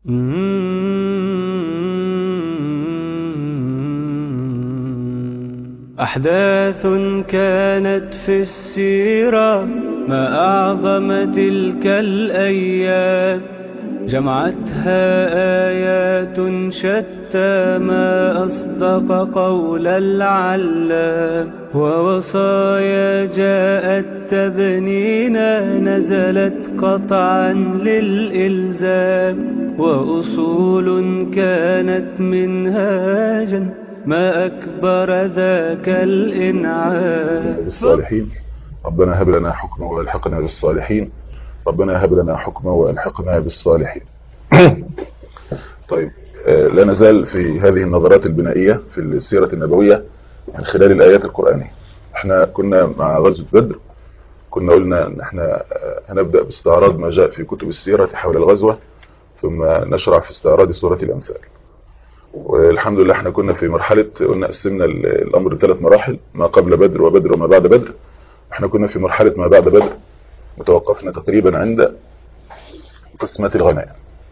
أحداث كانت في السيرة ما أعظم تلك الأيام جمعتها آيات شتى ما أصدق قول العلام ووصايا جاءت تبنينا نزلت قطعا للإلزام وأصول كانت منهاجا ما أكبر ذاك الإنعام بالصالحين ربنا هب لنا حكما والحقنا بالصالحين ربنا هب لنا حكما والحقنا بالصالحين طيب لا نزال في هذه النظرات البنائية في السيرة النبوية من خلال الآيات القرآنية احنا كنا مع غزوة بدر كنا قلنا ان احنا هنبدأ باستعراض ما جاء في كتب السيرة حول الغزوة ثم نشرع في استعراض سورة الأمثال والحمد لله احنا كنا في مرحلة قلنا قسمنا الأمر ثلاث مراحل ما قبل بدر وبدر وما بعد بدر احنا كنا في مرحلة ما بعد بدر وتوقفنا تقريبا عند قسمة الغنائم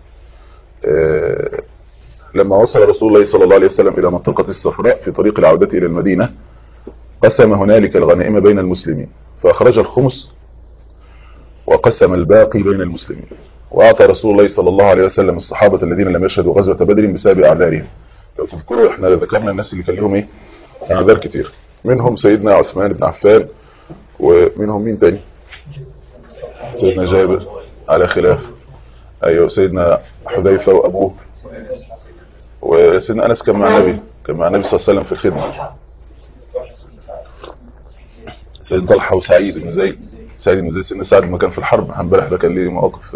اه لما وصل رسول الله صلى الله عليه وسلم إلى منطقة الصفراء في طريق العودة إلى المدينة قسم هنالك الغنائم بين المسلمين فأخرج الخمس وقسم الباقي بين المسلمين وأعطى رسول الله صلى الله عليه وسلم الصحابة الذين لم يشهدوا غزوة بدر بسبب أعذارهم لو تذكروا احنا ذكرنا الناس اللي كان لهم ايه أعذار كتير منهم سيدنا عثمان بن عفان ومنهم مين تاني سيدنا جابر على خلاف ايوه سيدنا حذيفة وابوه وسيدنا انس كان مع النبي كان مع النبي صلى الله عليه وسلم في الخدمة سيدنا طلحة وسعيد بن زيد سعيد بن زيد سيدنا سعد ما كان في الحرب امبارح ده كان ليه مواقف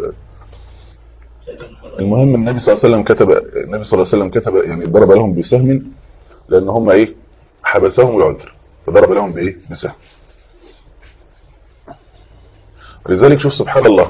المهم النبي صلى الله عليه وسلم كتب النبي صلى الله عليه وسلم كتب يعني ضرب لهم بسهم لان هم ايه حبسهم العذر فضرب لهم بايه بسهم ولذلك شوف سبحان الله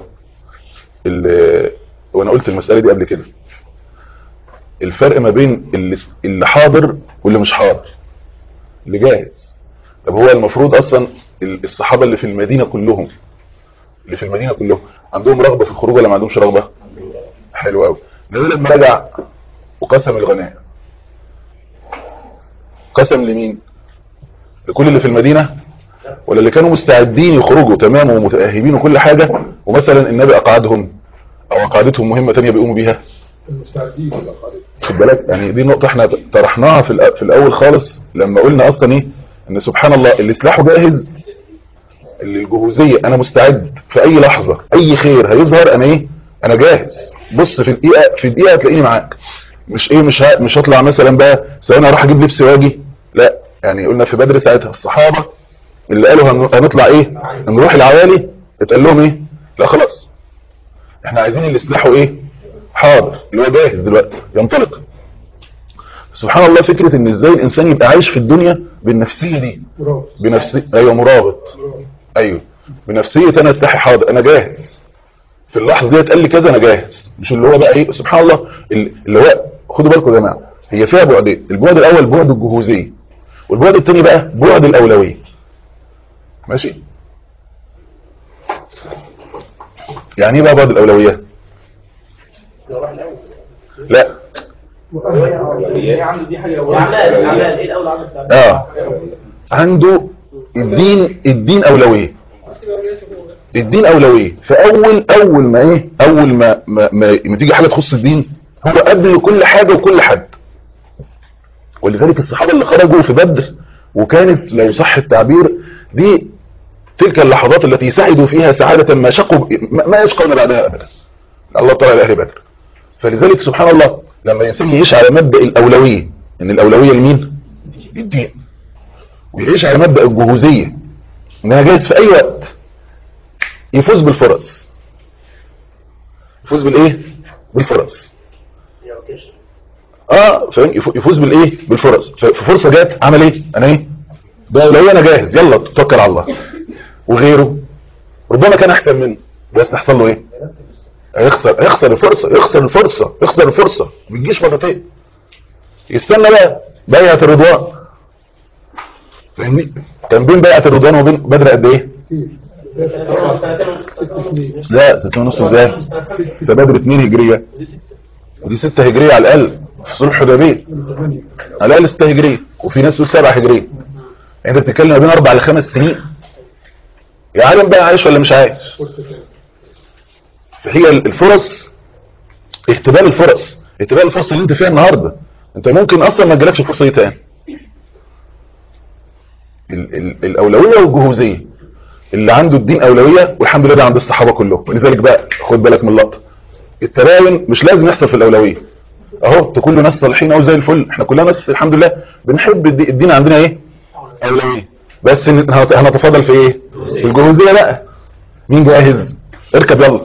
وانا قلت المسألة دي قبل كده الفرق ما بين اللي, اللي حاضر واللي مش حاضر اللي جاهز طب هو المفروض اصلا الصحابة اللي في المدينة كلهم اللي في المدينة كلهم عندهم رغبة في الخروج ولا ما عندهمش رغبة حلو قوي ده لما رجع وقسم الغنائم قسم لمين لكل اللي في المدينة ولا اللي كانوا مستعدين يخرجوا تمام ومتأهبين وكل حاجة ومثلا النبي أقعدهم أو أقعدتهم مهمة تانية بيقوموا بيها المستعدين خد بالك يعني دي نقطة احنا طرحناها في, في الأول خالص لما قلنا أصلا إيه إن سبحان الله اللي سلاحه جاهز اللي الجهوزية أنا مستعد في أي لحظة أي خير هيظهر أنا إيه أنا جاهز بص في الدقيقة في الدقيقة هتلاقيني معاك مش إيه مش ها مش هطلع مثلا بقى ثواني أروح أجيب لبس واجي لا يعني قلنا في بدر ساعتها الصحابة اللي قالوا هنطلع ايه نروح العوالي اتقال لهم ايه لا خلاص احنا عايزين اللي سلاحه ايه حاضر اللي هو جاهز دلوقتي ينطلق سبحان الله فكرة ان ازاي الانسان يبقى عايش في الدنيا بالنفسية دي بنفسي ايوه مرابط ايوه بنفسية انا استحي حاضر انا جاهز في اللحظة دي اتقال لي كذا انا جاهز مش اللي هو بقى ايه سبحان الله اللي هو خدوا بالكم يا جماعه هي فيها بعدين البعد الاول بعد الجهوزية والبعد الثاني بقى بعد الاولويه ماشي يعني ايه بقى بعض الاولويه لا اه عنده الدين الدين اولويه الدين اولويه فاول اول ما ايه اول ما ما, ما, ما تيجي حاجه تخص الدين هو قبل كل حاجه وكل حد ولذلك الصحابه اللي خرجوا في بدر وكانت لو صح التعبير دي تلك اللحظات التي سعدوا فيها سعادة ما شقوا ما يشقون بعدها أبدا الله تعالى لأهل بدر فلذلك سبحان الله لما الإنسان يعيش على مبدأ الأولوية إن الأولوية لمين؟ الدين ويعيش على مبدأ الجهوزية إنها جايز في أي وقت يفوز بالفرص يفوز بالإيه؟ بالفرص اه فاهم يفوز بالايه بالفرص ففرصه جت عمل ايه انا ايه ده لو انا جاهز يلا توكل على الله وغيره ربما كان احسن منه بس حصل له ايه هيخسر هيخسر الفرصه يخسر الفرصه يخسر الفرصه ما تجيش مرتين يستنى بقى بيعه الرضوان فاهمني كان بين بيعه الرضوان وبين بدر قد ايه لا ستة ونص ازاي ده بدر اتنين هجريه ودي 6 هجريه على الاقل في صلح الحديبيه على الاقل 6 هجريه وفي ناس تقول 7 هجريه انت بتتكلم ما بين اربع لخمس سنين يا عالم بقى عايش ولا مش عايش فهي الفرص اهتبال الفرص اهتبال الفرص اللي انت فيها النهارده انت ممكن اصلا ما تجيلكش الفرصه دي تاني ال ال الاولويه والجهوزيه اللي عنده الدين اولويه والحمد لله ده عند الصحابه كلهم ولذلك بقى خد بالك من اللقطه التباين مش لازم يحصل في الاولويه اهو تكون ناس صالحين او زي الفل احنا كلنا ناس الحمد لله بنحب الدي- الدين عندنا ايه اولويه بس إن- هنت- هنتفاضل في ايه في الجهوزيه لا مين جاهز اركب يلا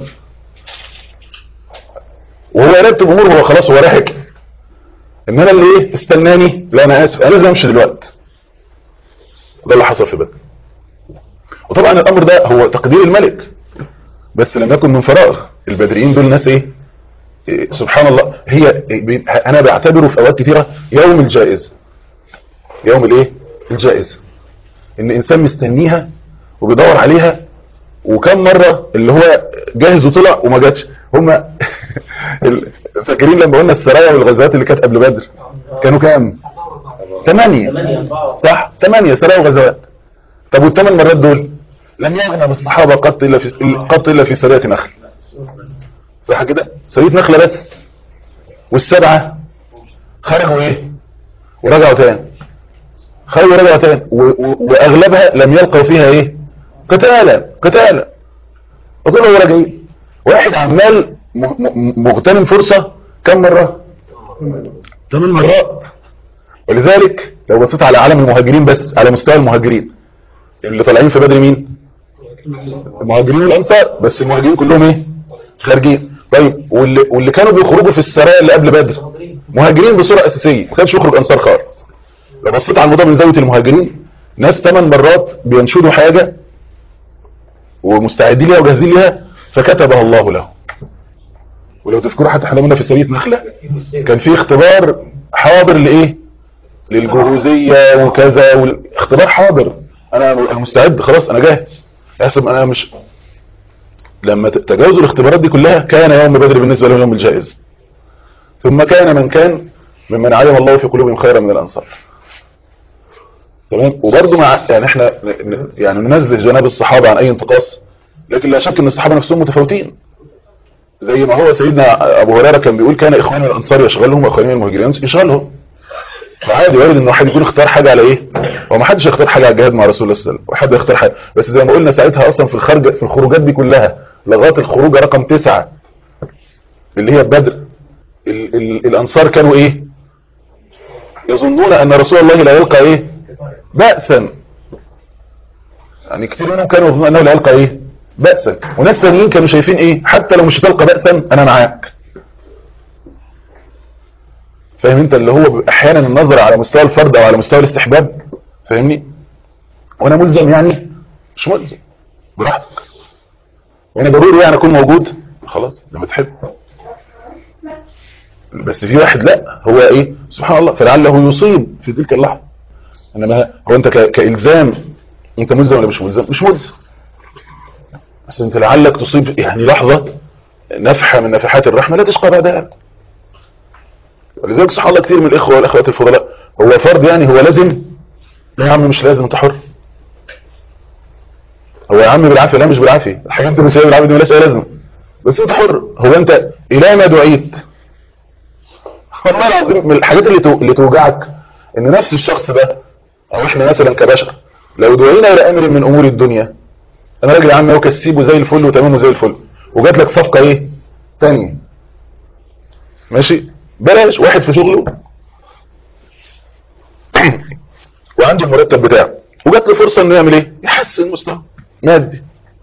وهو يرتب اموره هو خلاص هو راهق ان انا اللي ايه استناني لا انا اسف انا لازم امشي دلوقتي ده اللي حصل في بدر وطبعا الامر ده هو تقدير الملك بس لم يكن من فراغ البدريين دول ناس ايه إيه، سبحان الله هي بي- انا بعتبره في اوقات كثيره يوم الجائزه يوم الايه الجائزه ان انسان مستنيها وبيدور عليها وكم مره اللي هو جاهز وطلع وما جاتش هم ال- فاكرين لما قلنا السرايا والغزوات اللي كانت قبل بدر كانوا كام ثمانية صح ثمانية سرايا وغزوات طب والثمان مرات دول لم يغنى بالصحابة قط إلا في قط إلا في سرية نخل صح كده سرية نخلة بس والسبعة خرجوا ايه ورجعوا تاني خرجوا ورجعوا تاني و- و- واغلبها لم يلقوا فيها ايه قتالا قتالا وطلعوا راجعين واحد عمال م- م- مغتنم فرصة كم مرة ثمان مرات ولذلك لو بصيت على عالم المهاجرين بس على مستوى المهاجرين اللي طالعين في بدر مين المهاجرين والانصار بس المهاجرين كلهم ايه خارجين طيب واللي, واللي كانوا بيخرجوا في السرايا اللي قبل بدر مهاجرين بصوره اساسيه ما كانش يخرج انصار خالص لو بصيت على الموضوع من زاويه المهاجرين ناس ثمان مرات بينشدوا حاجه ومستعدين ليها وجاهزين ليها فكتبها الله له ولو تذكروا حتى احنا قلنا في سريه نخله كان في اختبار حاضر لايه للجهوزيه وكذا والاختبار حاضر انا أنا مستعد خلاص انا جاهز احسب انا مش لما ت- تجاوزوا الاختبارات دي كلها كان يوم بدر بالنسبه لهم يوم الجائز ثم كان من كان ممن علم الله في قلوبهم خيرا من الانصار تمام وبرضه مع يعني احنا ن- ن- يعني ننزه جناب الصحابه عن اي انتقاص لكن لا شك ان الصحابه نفسهم متفاوتين زي ما هو سيدنا ابو هريره كان بيقول كان اخواني من الانصار يشغلهم واخواني من المهاجرين يشغلهم فعادي وارد ان واحد يكون اختار حاجه على ايه هو ما حدش يختار حاجه على الجهاد مع رسول الله صلى الله عليه وسلم وحد يختار حاجه بس زي ما قلنا ساعتها اصلا في الخرج في الخروجات دي كلها لغايه الخروج رقم تسعة اللي هي بدر ال ال الانصار كانوا ايه يظنون ان رسول الله لا يلقى ايه بأسا يعني كتير منهم كانوا يظنون انه لا يلقى ايه بأسا وناس ثانيين كانوا شايفين ايه حتى لو مش هتلقى بأسا انا معاك فاهم انت اللي هو بيبقى احيانا النظر على مستوى الفرد او على مستوى الاستحباب فاهمني وانا ملزم يعني مش ملزم براحتك وانا ضروري يعني اكون موجود خلاص لما تحب بس في واحد لا هو ايه سبحان الله فلعله يصيب في تلك اللحظه انما هو انت ك- كالزام انت ملزم ولا مش ملزم مش ملزم بس انت لعلك تصيب يعني لحظه نفحه من نفحات الرحمه لا تشقى بعدها ولذلك سبحان الله كتير من الاخوه والاخوات الفضلاء هو فرض يعني هو لازم لا يا عم مش لازم انت حر هو يا عم بالعافيه لا مش بالعافيه الحاجات دي مش هي بالعافيه دي مالهاش اي لازمه بس انت حر هو انت الى ما دعيت والله العظيم من الحاجات اللي تو... اللي توجعك ان نفس الشخص ده او احنا مثلا كبشر لو دعينا الى امر من امور الدنيا انا راجل يا عم اهو كسيب وزي الفل وتمام وزي الفل وجات لك صفقه ايه تانية ماشي بلاش واحد في شغله وعنده المرتب بتاعه وجات له فرصه انه يعمل ايه يحسن مستوى مادي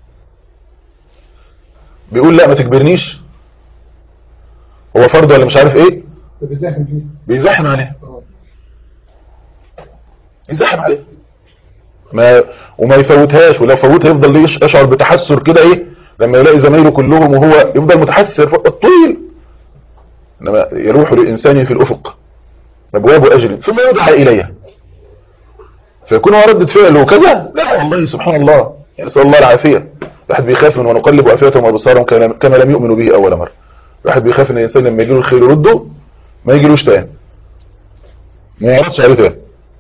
بيقول لا ما تجبرنيش هو فرض ولا مش عارف ايه ده بيزاحم فيه بيزاحم عليه اه يزاحم عليه ما وما يفوتهاش ولو فوتها يفضل ليه يش- يشعر بتحسر كده ايه لما يلاقي زمايله كلهم وهو يفضل متحسر فوق الطويل انما يروح للانسان في الافق ابواب اجل ثم يدعى اليها فيكون هو ردة فعله كذا لا والله سبحان الله نسال الله العافيه الواحد بيخاف من ونقلب افئدتهم وابصارهم كما كما لم يؤمنوا به اول مره واحد بيخاف ان الانسان لما يجيله الخير يرده ما يجيلوش تاني ما يعرضش عليه تاني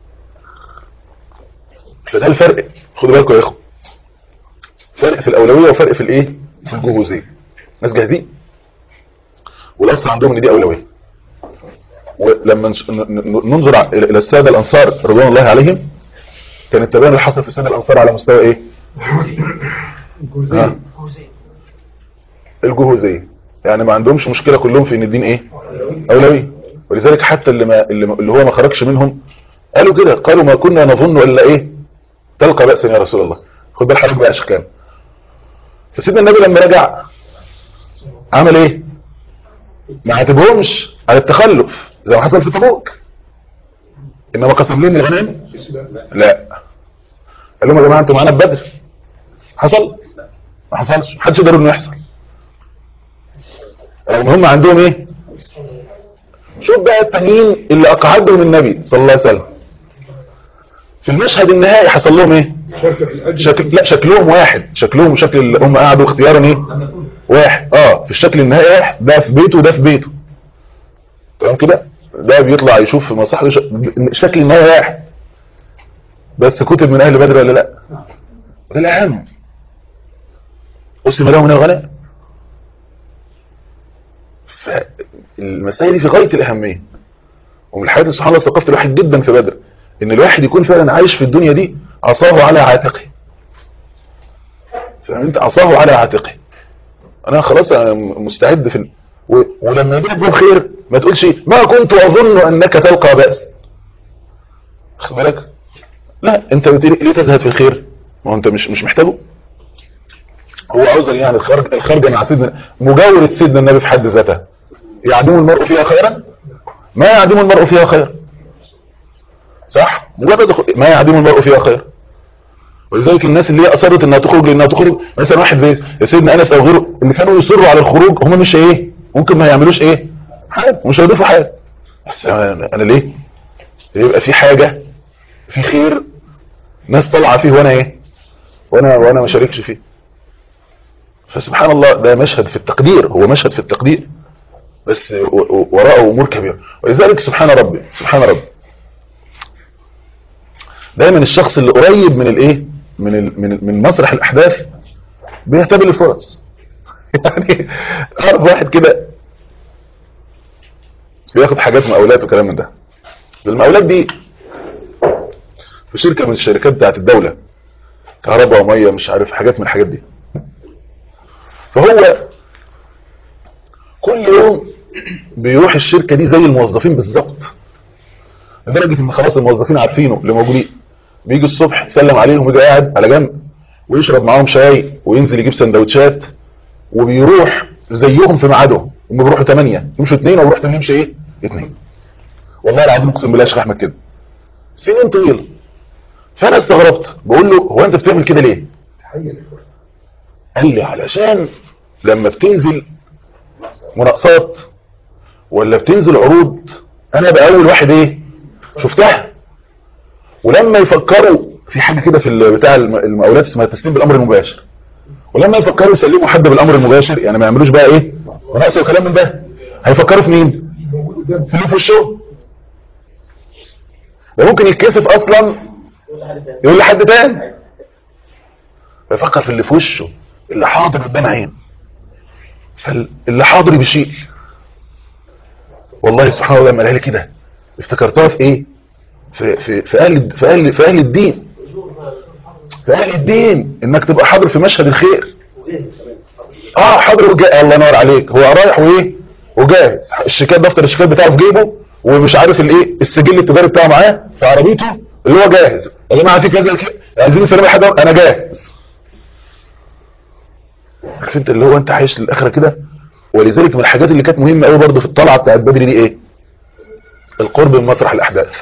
فده الفرق خدوا بالكم يا اخوه فرق في الاولويه وفرق في الايه في الجهوزيه ناس جاهزين والاصل عندهم ان دي اولويه ولما نش- ن- ن- ننظر ع- الى الساده الانصار رضوان الله عليهم كان التباين اللي حصل في الساده الانصار على مستوى ايه ها الجهوزيه يعني ما عندهمش مشكله كلهم في ان الدين ايه اولويه ولذلك حتى اللي ما اللي, ما اللي هو ما خرجش منهم قالوا كده قالوا ما كنا نظن الا ايه تلقى بأسا يا رسول الله خد بال حضرتك بقى اشكال فسيدنا النبي لما رجع عمل ايه ما عاتبهمش على التخلف زي ما حصل في تبوك انما قسم لهم الغنائم لا قال لهم يا جماعه انتوا معانا في بدر حصل ما حصلش محدش يقدر انه يحصل رغم هم عندهم ايه شوف بقى التانيين اللي اقعدهم النبي صلى الله عليه وسلم في المشهد النهائي حصل لهم ايه شركة الأجر شكل لا شكلهم واحد شكلهم وشكل اللي هم قعدوا اختيارا ايه واحد اه في الشكل النهائي واحد ده في بيته وده في بيته تمام كده ده بيطلع يشوف في مصلحته ش- الشكل النهائي واحد بس كتب من اهل بدر ولا لا ده الاهم قسم لهم من الغنائم فالمسائل دي في غايه الاهميه ومن الحاجات اللي سبحان الله استوقفت الواحد جدا في بدر ان الواحد يكون فعلا عايش في الدنيا دي عصاه على عاتقه فهمت عصاه على عاتقه انا خلاص أنا مستعد في ال... و... ولما يجي لك بخير ما تقولش ما كنت اظن انك تلقى باس خد بالك لا انت بتقول ليه تزهد في الخير ما هو انت مش مش محتاجه هو عذر يعني الخرج الخرجه مع سيدنا مجاوره سيدنا النبي في حد ذاتها يعدم المرء فيها خيرا ما يعدم المرء فيها خير صح مجرد خ- ما يعدم المرء فيها خير ولذلك الناس اللي هي اصرت انها تخرج لانها تخرج مثلا واحد زي يا سيدنا انس او غيره اللي كانوا يصروا على الخروج هم مش ايه ممكن ما يعملوش ايه حاجه مش هيضيفوا حاجه بس انا أنا ليه يبقى في حاجه في خير ناس طالعه فيه وانا ايه وانا وانا ما شاركش فيه فسبحان الله ده مشهد في التقدير هو مشهد في التقدير بس و- و- وراءه امور كبيره ولذلك سبحان ربي سبحان ربي دايما الشخص اللي قريب من الايه من ال من من مسرح الاحداث بيهتبل الفرص يعني اعرف واحد كده بياخد حاجات مقاولات وكلام من ده المقاولات دي في شركه من الشركات بتاعت الدوله كهرباء وميه مش عارف حاجات من الحاجات دي فهو كل يوم بيروح الشركه دي زي الموظفين بالظبط لدرجه ان خلاص الموظفين عارفينه اللي موجودين بيجي الصبح يسلم عليهم ويجي قاعد على جنب ويشرب معاهم شاي وينزل يجيب سندوتشات وبيروح زيهم في ميعادهم هم بيروحوا 8 يمشوا 2 وبيروح 8 يمشي ايه 2 والله العظيم اقسم بالله يا شيخ احمد كده سنين طويله فانا استغربت بقول له هو انت بتعمل كده ليه قال لي علشان لما بتنزل مناقصات ولا بتنزل عروض انا بقى اول واحد ايه شفتها ولما يفكروا في حاجه كده في ال- بتاع الم- المقاولات اسمها التسليم بالامر المباشر ولما يفكروا يسلموا حد بالامر المباشر يعني ما يعملوش بقى ايه مناقصه وكلام من ده هيفكروا في مين في اللي في وشه ده ممكن يتكسف اصلا يقول لحد تاني فيفكر في اللي في وشه اللي حاضر قدام عين فاللي حاضر بيشيل والله سبحان الله لما قالها لي كده افتكرتها في ايه في في في اهل في اهل في اهل الدين في اهل الدين انك تبقى حاضر في مشهد الخير اه حاضر وجاهز الله ينور عليك هو رايح وايه وجاهز الشيكات دفتر الشيكات بتاعه في جيبه ومش عارف الايه السجل التجاري بتاعه معاه في عربيته اللي هو جاهز يا جماعه في كذا كذا. عايزين نسلم حد انا جاهز عارف انت اللي هو انت عايش للاخره كده ولذلك من الحاجات اللي كانت مهمه قوي برضه في الطلعه بتاعت بدري دي ايه القرب من مسرح الاحداث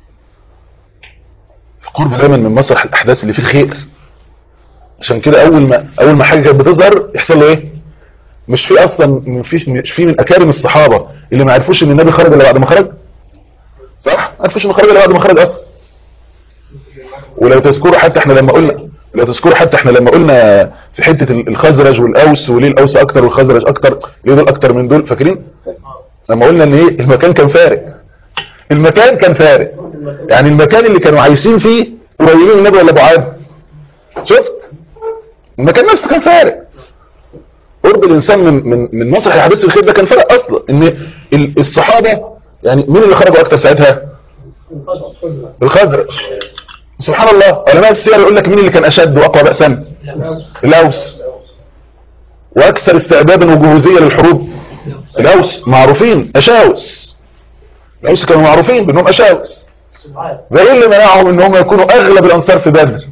القرب دايما من مسرح الاحداث اللي فيه الخير عشان كده اول ما اول ما حاجه كانت بتظهر يحصل له ايه مش في اصلا مفيش مش في من اكارم الصحابه اللي ما عرفوش ان النبي خرج الا بعد ما خرج صح ما عرفوش انه خرج الا بعد ما خرج اصلا ولو تذكروا حتى احنا لما قلنا لو تذكروا حتى احنا لما قلنا في حته الخزرج والاوس وليه الاوس اكتر والخزرج اكتر ليه دول اكتر من دول فاكرين لما قلنا ان ايه المكان كان فارق المكان كان فارق يعني المكان اللي كانوا عايشين فيه قريبين من النبي ولا بعاد شفت المكان نفسه كان فارق قرب الانسان من من من مسرح احداث الخير ده كان فارق اصلا ان ال- الصحابه يعني مين اللي خرجوا اكتر ساعتها الخزرج سبحان الله علماء السير يقول لك مين اللي كان اشد واقوى باسا الاوس واكثر استعدادا وجهوزيه للحروب الاوس معروفين اشاوس الاوس كانوا معروفين بانهم اشاوس ده ايه اللي منعهم ان هم يكونوا اغلب الانصار في بدر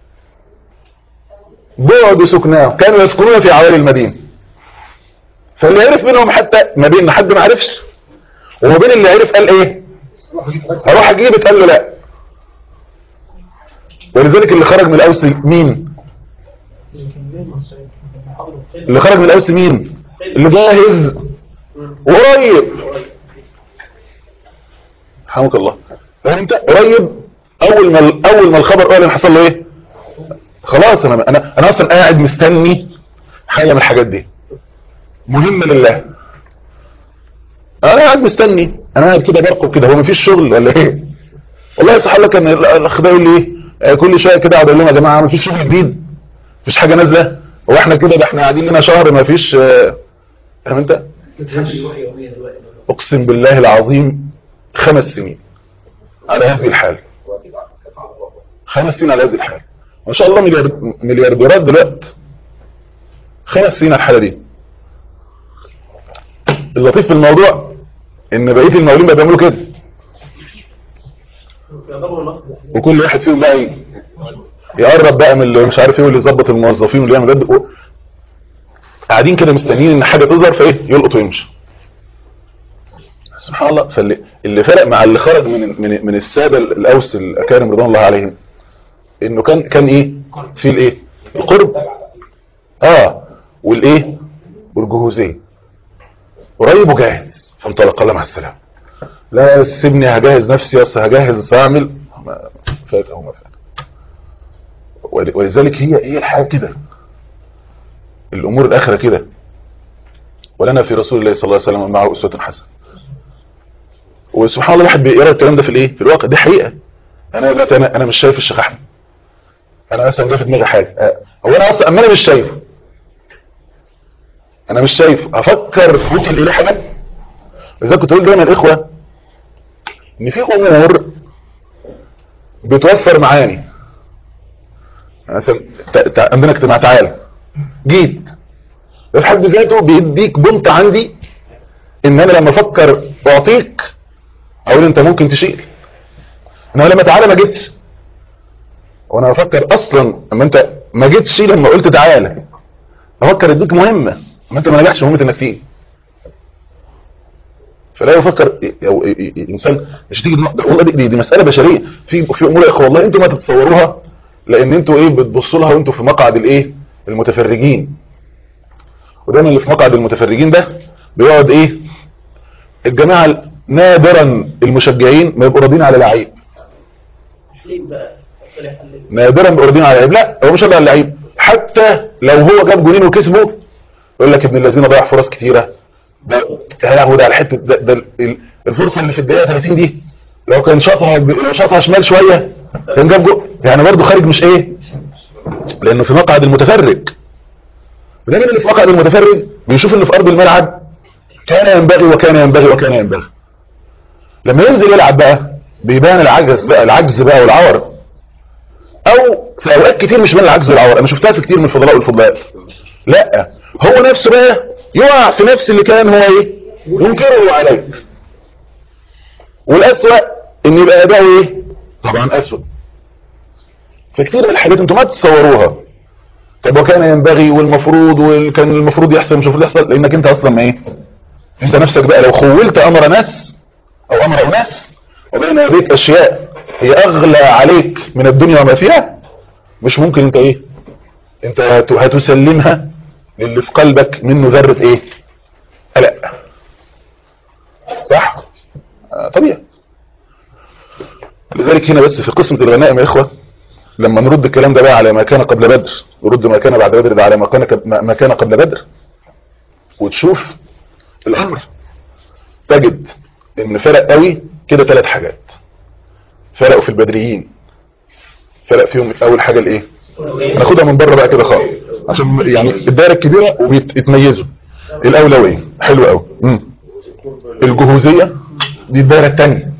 بعد سكناهم كانوا يسكنون في عوالي المدينه فاللي عرف منهم حتى ما بين حد ما عرفش وما بين اللي عرف قال ايه هروح اجيب قال له لا ولذلك اللي خرج من الاوس مين اللي خرج من الاوس مين اللي جاهز وقريب رحمك الله فاهم انت قريب اول ما اول ما الخبر قال ان حصل له ايه خلاص انا انا انا اصلا قاعد مستني حاجه من الحاجات دي مهمه لله انا قاعد مستني انا قاعد كده برقب كده هو مفيش شغل ولا ايه والله يصح الله كان الاخ ده يقول لي ايه آه، كل شويه كده اقعد اقول لهم يا جماعه مفيش شغل جديد مفيش حاجه نازله هو احنا كده ده احنا قاعدين لنا شهر مفيش آه، فاهم انت اقسم بالله العظيم خمس سنين على هذه الحال خمس سنين على هذه الحال ما شاء الله مليار مليارديرات دلوقتي خمس سنين على الحاله دي اللطيف في الموضوع ان بقيه المقاولين بقى بيعملوا كده وكل واحد فيهم بقى ي- يقرب بقى من اللي مش عارف ايه واللي يظبط الموظفين واللي يعمل ده قاعدين كده مستنيين ان حاجه تظهر فايه يلقط ويمشي سبحان الله فاللي اللي فرق مع اللي خرج من من من الساده الاوس الاكارم رضوان الله عليهم انه كان كان ايه في الايه القرب اه والايه والجهوزيه قريب وجاهز فانطلق الله مع السلامه لا سيبني هجهز نفسي اصل هجهز هعمل ما فات او ما فات ول- ولذلك هي هي الحياه كده الامور الاخره كده ولنا في رسول الله صلى الله عليه وسلم معه اسوه حسنه وسبحان الله الواحد بيقرا الكلام ده في الايه في الواقع دي حقيقه انا دلوقتي انا انا مش شايف الشيخ احمد انا مثلا جه في دماغي حاجه أه، هو انا اصلا اما انا مش شايفه انا مش شايف افكر ممكن الاله حاجه لذلك كنت بقول دايما الاخوه ان في امور بتوفر معاني مثلا تع- تع- عندنا اجتماع تعالى جيت ده في حد ذاته بيديك بنت عندي ان انا لما افكر اعطيك اقول انت ممكن تشيل انما لما تعالى ما جيتش وانا بفكر اصلا اما انت ما جيتش لما قلت تعالى افكر اديك مهمه ما انت ما نجحتش مهمه انك تيجي فلا يفكر او انسان مش تيجي ده والله دي, دي, دي مساله بشريه في في امور يا اخوه والله انتوا ما تتصوروها لان انتوا ايه بتبصوا لها وانتوا في مقعد الايه المتفرجين ودايما اللي في مقعد المتفرجين ده بيقعد ايه الجماعه نادرا المشجعين ما يبقوا راضيين على لعيب نادرا بيبقوا راضيين على لعيب لا هو مش راضي على اللعيب حتى لو هو جاب جولين وكسبه يقول لك ابن الذين ضيع فرص كتيره ده يا لهوي ده على الحته ده, ده ال- الفرصه اللي في الدقيقه 30 دي لو كان شاطها لو شاطها شمال شويه كان جاب جول يعني برضه خارج مش ايه لانه في مقعد المتفرج ودايما اللي في مقعد المتفرج بيشوف اللي في ارض الملعب كان ينبغي وكان ينبغي وكان ينبغي لما ينزل يلعب بقى بيبان العجز بقى العجز بقى والعور او في اوقات كتير مش بين العجز والعور انا شفتها في كتير من الفضلاء والفضلات لا هو نفسه بقى يقع في نفس اللي كان هو ايه ينكره عليك والاسوأ ان يبقى اداؤه ايه طبعا اسوأ فكتير من الحاجات انتوا ما تتصوروها طب وكان ينبغي والمفروض وكان المفروض يحصل مش المفروض يحصل لانك انت اصلا ما ايه انت نفسك بقى لو خولت امر ناس او امر اناس وبين يديك اشياء هي اغلى عليك من الدنيا وما فيها مش ممكن انت ايه انت هت- هتسلمها للي في قلبك منه ذرة ايه قلق صح آه طبيعي لذلك هنا بس في قسمة الغنائم يا اخوة لما نرد الكلام ده بقى على ما كان قبل بدر نرد ما كان بعد بدر ده على ما كان ك- ما ما كان قبل بدر وتشوف الامر تجد ان فرق قوي كده ثلاث حاجات فرقوا في البدريين فرق فيهم اول حاجه الايه ناخدها من بره بقى كده خالص عشان يعني الدائره الكبيره وبيتميزوا الاولويه حلو قوي امم الجهوزيه دي الدائره الثانيه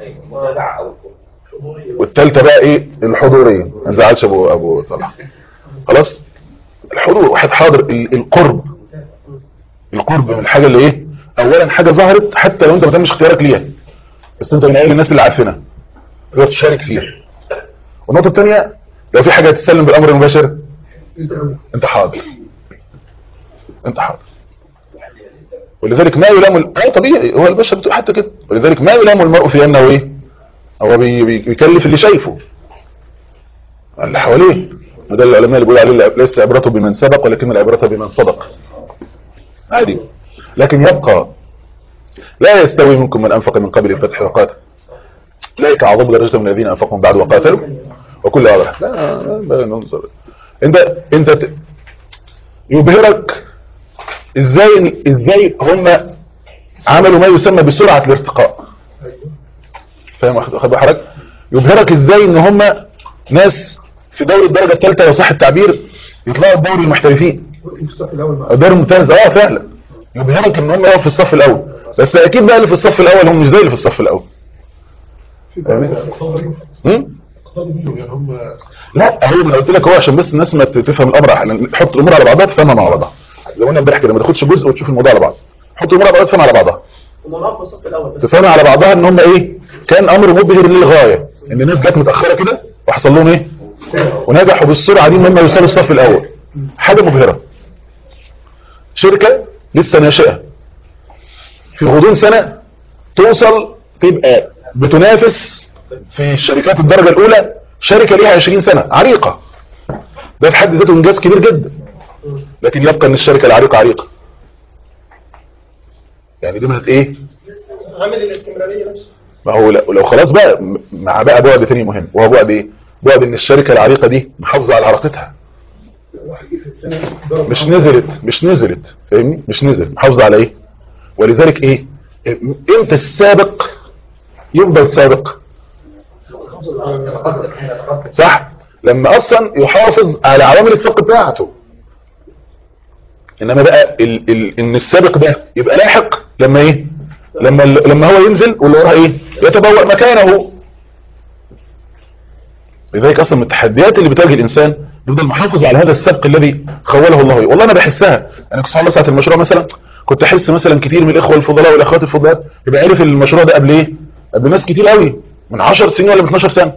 والثالثه بقى ايه الحضوريه ما زعلش ابو ابو طلحه خلاص الحضور واحد حاضر ال- القرب القرب من الحاجه اللي ايه اولا حاجه ظهرت حتى لو انت ما تمش اختيارك ليها بس انت من اول الناس اللي عارفينها تقدر تشارك فيها والنقطه الثانيه لو في حاجه تستلم بالامر المباشر انت حاضر انت حاضر ولذلك ما يلام ال- اه طبيعي هو البشر بتبقى حتى كده ولذلك ما يلام المرء في انه ايه هو بي- بي- بيكلف اللي شايفه اللي حواليه وده اللي العلماء اللي بيقولوا عليه لا- ليس العبرة بمن سبق ولكن العبرة بمن صدق عادي لكن يبقى لا يستوي منكم من أنفق من قبل الفتح وقاتل أولئك أعظم درجة من الذين أنفقوا من بعد وقاتلوا وكل هذا لا لا لا ننظر انت انت ت- يبهرك ازاي ازاي هم عملوا ما يسمى بسرعة الارتقاء فاهم واخد واخد بال حضرتك يبهرك ازاي ان هم ناس في دوري الدرجة الثالثة لو صح التعبير يطلعوا الدوري المحترفين في الصف الاول مع الدوري الممتاز اه فعلا يبهرك ان هم يقفوا في الصف الاول بس اكيد بقى اللي في الصف الاول هم مش زي اللي في الصف الاول فاهمني؟ هم؟ اقتصادي منهم يعني هم لا هو انا قلت لك هو عشان بس الناس ما تفهم الامر على- نحط الامور على بعضها تفهمها مع بعضها زي ما قلنا امبارح كده ما تاخدش جزء وتشوف الموضوع على بعض حط الامور على بعضها تفهم على بعضها هم في الصف الاول بس تفهم على بعضها ان هم ايه كان امر مبهر للغايه ان الناس جت متاخره كده وحصل لهم ايه ونجحوا بالسرعه دي ان هم يوصلوا الصف الاول حاجه مبهره شركه لسه ناشئه في غضون سنه توصل تبقى بتنافس في الشركات الدرجه الاولى شركه ليها 20 سنه عريقه ده في حد ذاته انجاز كبير جدا لكن يبقى ان الشركه العريقه عريقه يعني دي مهت ايه عامل الاستمراريه نفسه ما هو لو لو خلاص بقى م- مع بقى بعد تاني مهم وهو بعد ايه بعد ان الشركه العريقه دي محافظه على عراقتها واحد جه في السنه ضرب مش نزلت مش نزلت فاهمني مش نزلت محافظه على ايه ولذلك ايه امتى السابق يفضل سابق صح لما اصلا يحافظ على عوامل السبق بتاعته انما بقى ال ال ان السابق ده يبقى لاحق لما ايه لما ال- لما هو ينزل واللي وراه ايه يتبوأ مكانه لذلك اصلا من التحديات اللي بتواجه الانسان يفضل محافظ على هذا السبق الذي خوله الله والله انا بحسها انا كنت الله ساعه المشروع مثلا كنت احس مثلا كتير من الاخوه الفضلاء والاخوات الفضلات يبقى عرف المشروع ده قبل ايه قبل ناس كتير قوي من 10 سنين ولا من 12 سنه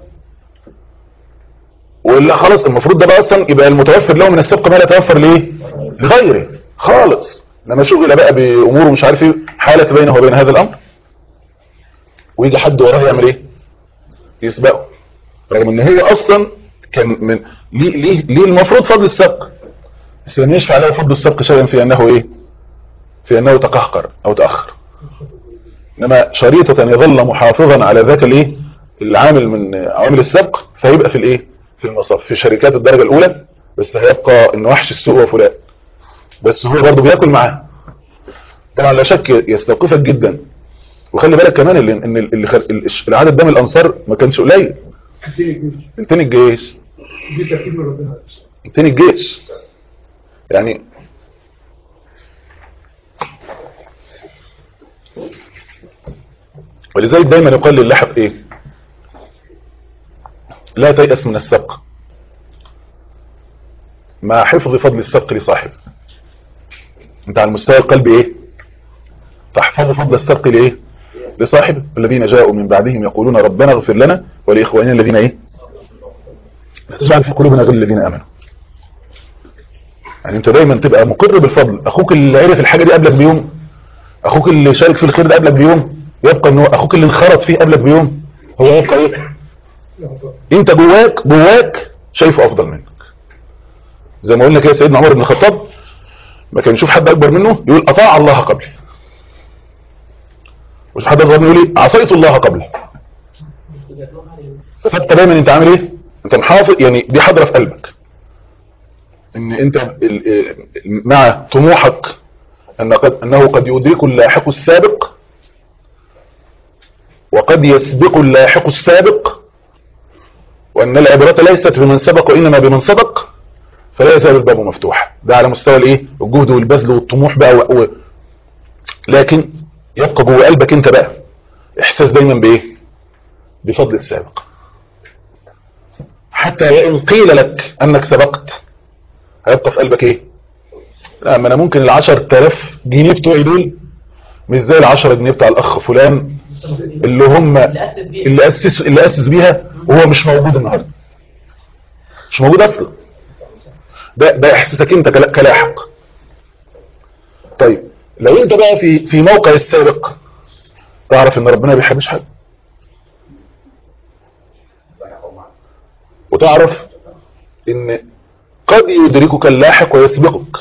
ولا خلاص المفروض ده بقى اصلا يبقى المتوفر له من السبق ما لا يتوفر ليه لغيره خالص لما شغل بقى بامور مش عارف ايه حالت بينه وبين هذا الامر ويجي حد وراه يعمل ايه يسبقه رغم ان هي اصلا كان من ليه ليه ليه المفروض فضل السبق بس لم يشفع له فضل السبق شيئا في انه ايه في انه تقهقر او تاخر انما شريطة يظل محافظا على ذاك الايه العامل من عوامل السبق فيبقى في الايه في المصاف في شركات الدرجة الاولى بس هيبقى ان وحش السوق وفلان بس هو برضه بياكل معاه طبعا لا شك يستوقفك جدا وخلي بالك كمان اللي ان اللي خل... العدد ده من الانصار ما كانش قليل الدنيا الجيش تلتين الجيش دي ترتيب من ربنا تلتين الجيش يعني ولذلك دايما يقال للاحق ايه لا تيأس من السبق مع حفظ فضل السبق لصاحبه انت على المستوى القلبي ايه تحفظ فضل السبق لايه لصاحبه الذين جاءوا من بعدهم يقولون ربنا اغفر لنا ولاخواننا الذين ايه لا تجعل في قلوبنا غل الذين امنوا يعني انت دايما تبقى مقر بالفضل اخوك اللي عرف الحاجه دي قبلك بيوم اخوك اللي شارك في الخير ده قبلك بيوم يبقى ان هو اخوك اللي انخرط فيه قبلك بيوم هو يبقى ايه انت جواك جواك شايفه افضل منك زي ما قلنا كده سيدنا عمر بن الخطاب ما كان يشوف حد اكبر منه يقول اطاع الله قبلي وش حد اصغر منه يقول ايه عصيت الله قبلي فانت دايما انت عامل ايه انت محافظ يعني دي حاضره في قلبك ان انت ال- ال- مع طموحك ان قد انه قد يدرك اللاحق السابق وقد يسبق اللاحق السابق وان العبرة ليست بمن سبق وانما بمن صدق فلا يزال الباب مفتوح ده على مستوى الايه الجهد والبذل والطموح بقى و... و... لكن يبقى جوه قلبك انت بقى احساس دايما بايه بفضل السابق حتى وان قيل لك انك سبقت هيبقى في قلبك ايه لا ما انا ممكن العشر تلاف جنيه بتوعي دول مش زي العشرة جنيه بتاع الاخ فلان اللي هم اللي اسس اللي اسس بيها وهو مش موجود النهارده مش موجود اصلا ده ده احساسك انت كلا- كلاحق طيب لو انت بقى في في موقع السابق تعرف ان ربنا ما بيحبش حد وتعرف ان قد يدركك اللاحق ويسبقك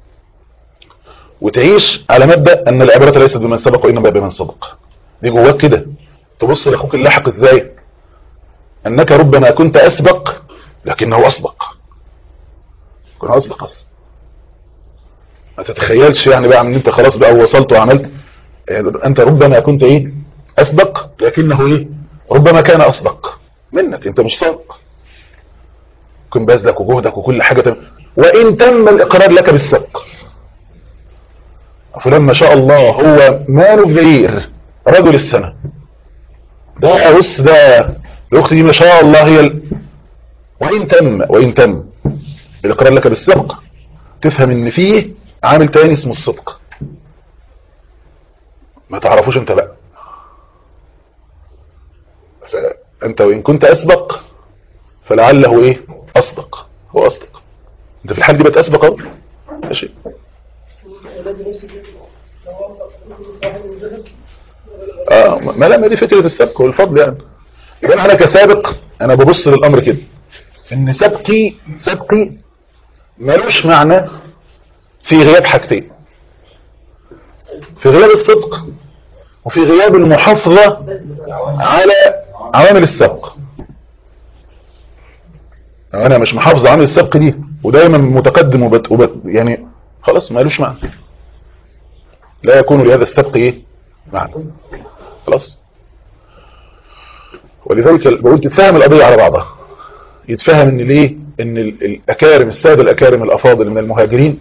وتعيش على مبدأ ان العبرة ليست بمن سبق وانما بمن سبق دي جواك كده تبص لاخوك اللاحق ازاي انك ربما كنت اسبق لكنه اسبق كنت اسبق اصلا ما تتخيلش يعني بقى ان انت خلاص بقى وصلت وعملت يعني انت ربما كنت ايه اسبق لكنه ايه ربما كان اسبق منك انت مش سابق كن بذلك وجهدك وكل حاجة تم وان تم الاقرار لك بالسبق فلان ما شاء الله هو مان الغير رجل السنة ده بص ده الاخت دي ما شاء الله هي ال... وان تم وان تم الاقرار لك بالسبق تفهم ان فيه عامل تاني اسمه الصدق ما تعرفوش انت بقى فانت وان كنت اسبق فلعله ايه اصدق هو اصدق انت في الحال دي بقت اسبق اهو ماشي لازم يمسك صاحب المجهد اه ما لا ما دي فكرة السبق والفضل يعني يبقى انا كسابق انا ببص للامر كده ان سبقي سبقي ملوش معنى في غياب حاجتين في غياب الصدق وفي غياب المحافظة على عوامل السبق انا مش محافظ على عوامل السبق دي ودايما متقدم وبت... وبت... يعني خلاص مالوش معنى لا يكون لهذا السبق ايه معنى خلاص ولذلك بقول تتفهم القضية على بعضها يتفهم ان ليه ان ال- الاكارم السادة الاكارم الافاضل من المهاجرين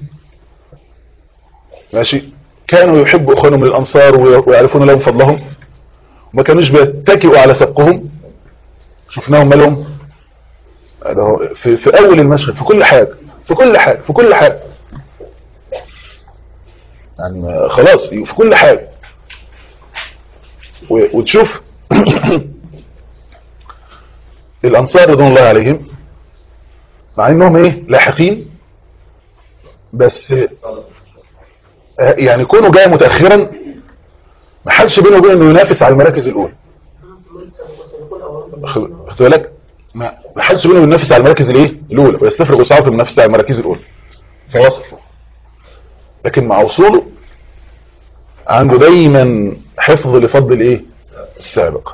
ماشي كانوا يحبوا اخوانهم من الانصار وي- ويعرفون لهم فضلهم وما كانوش بيتكئوا على سبقهم شفناهم مالهم هذا هو في, في اول المشهد في كل حاجة في كل حاجة في كل حاجة يعني ما- خلاص في كل حاجة و- وتشوف الانصار رضوان الله عليهم مع انهم ايه لاحقين بس آه، يعني كونه جاي متاخرا ما حدش بينه وبينه انه ينافس على المراكز الاولى خد خد بالك ما ما حدش بينه ينافس على المراكز الايه الاولى ويستفرغ وسعه في المنافسه على المراكز الاولى فوصل لكن مع وصوله عنده دايما حفظ لفضل الايه السابق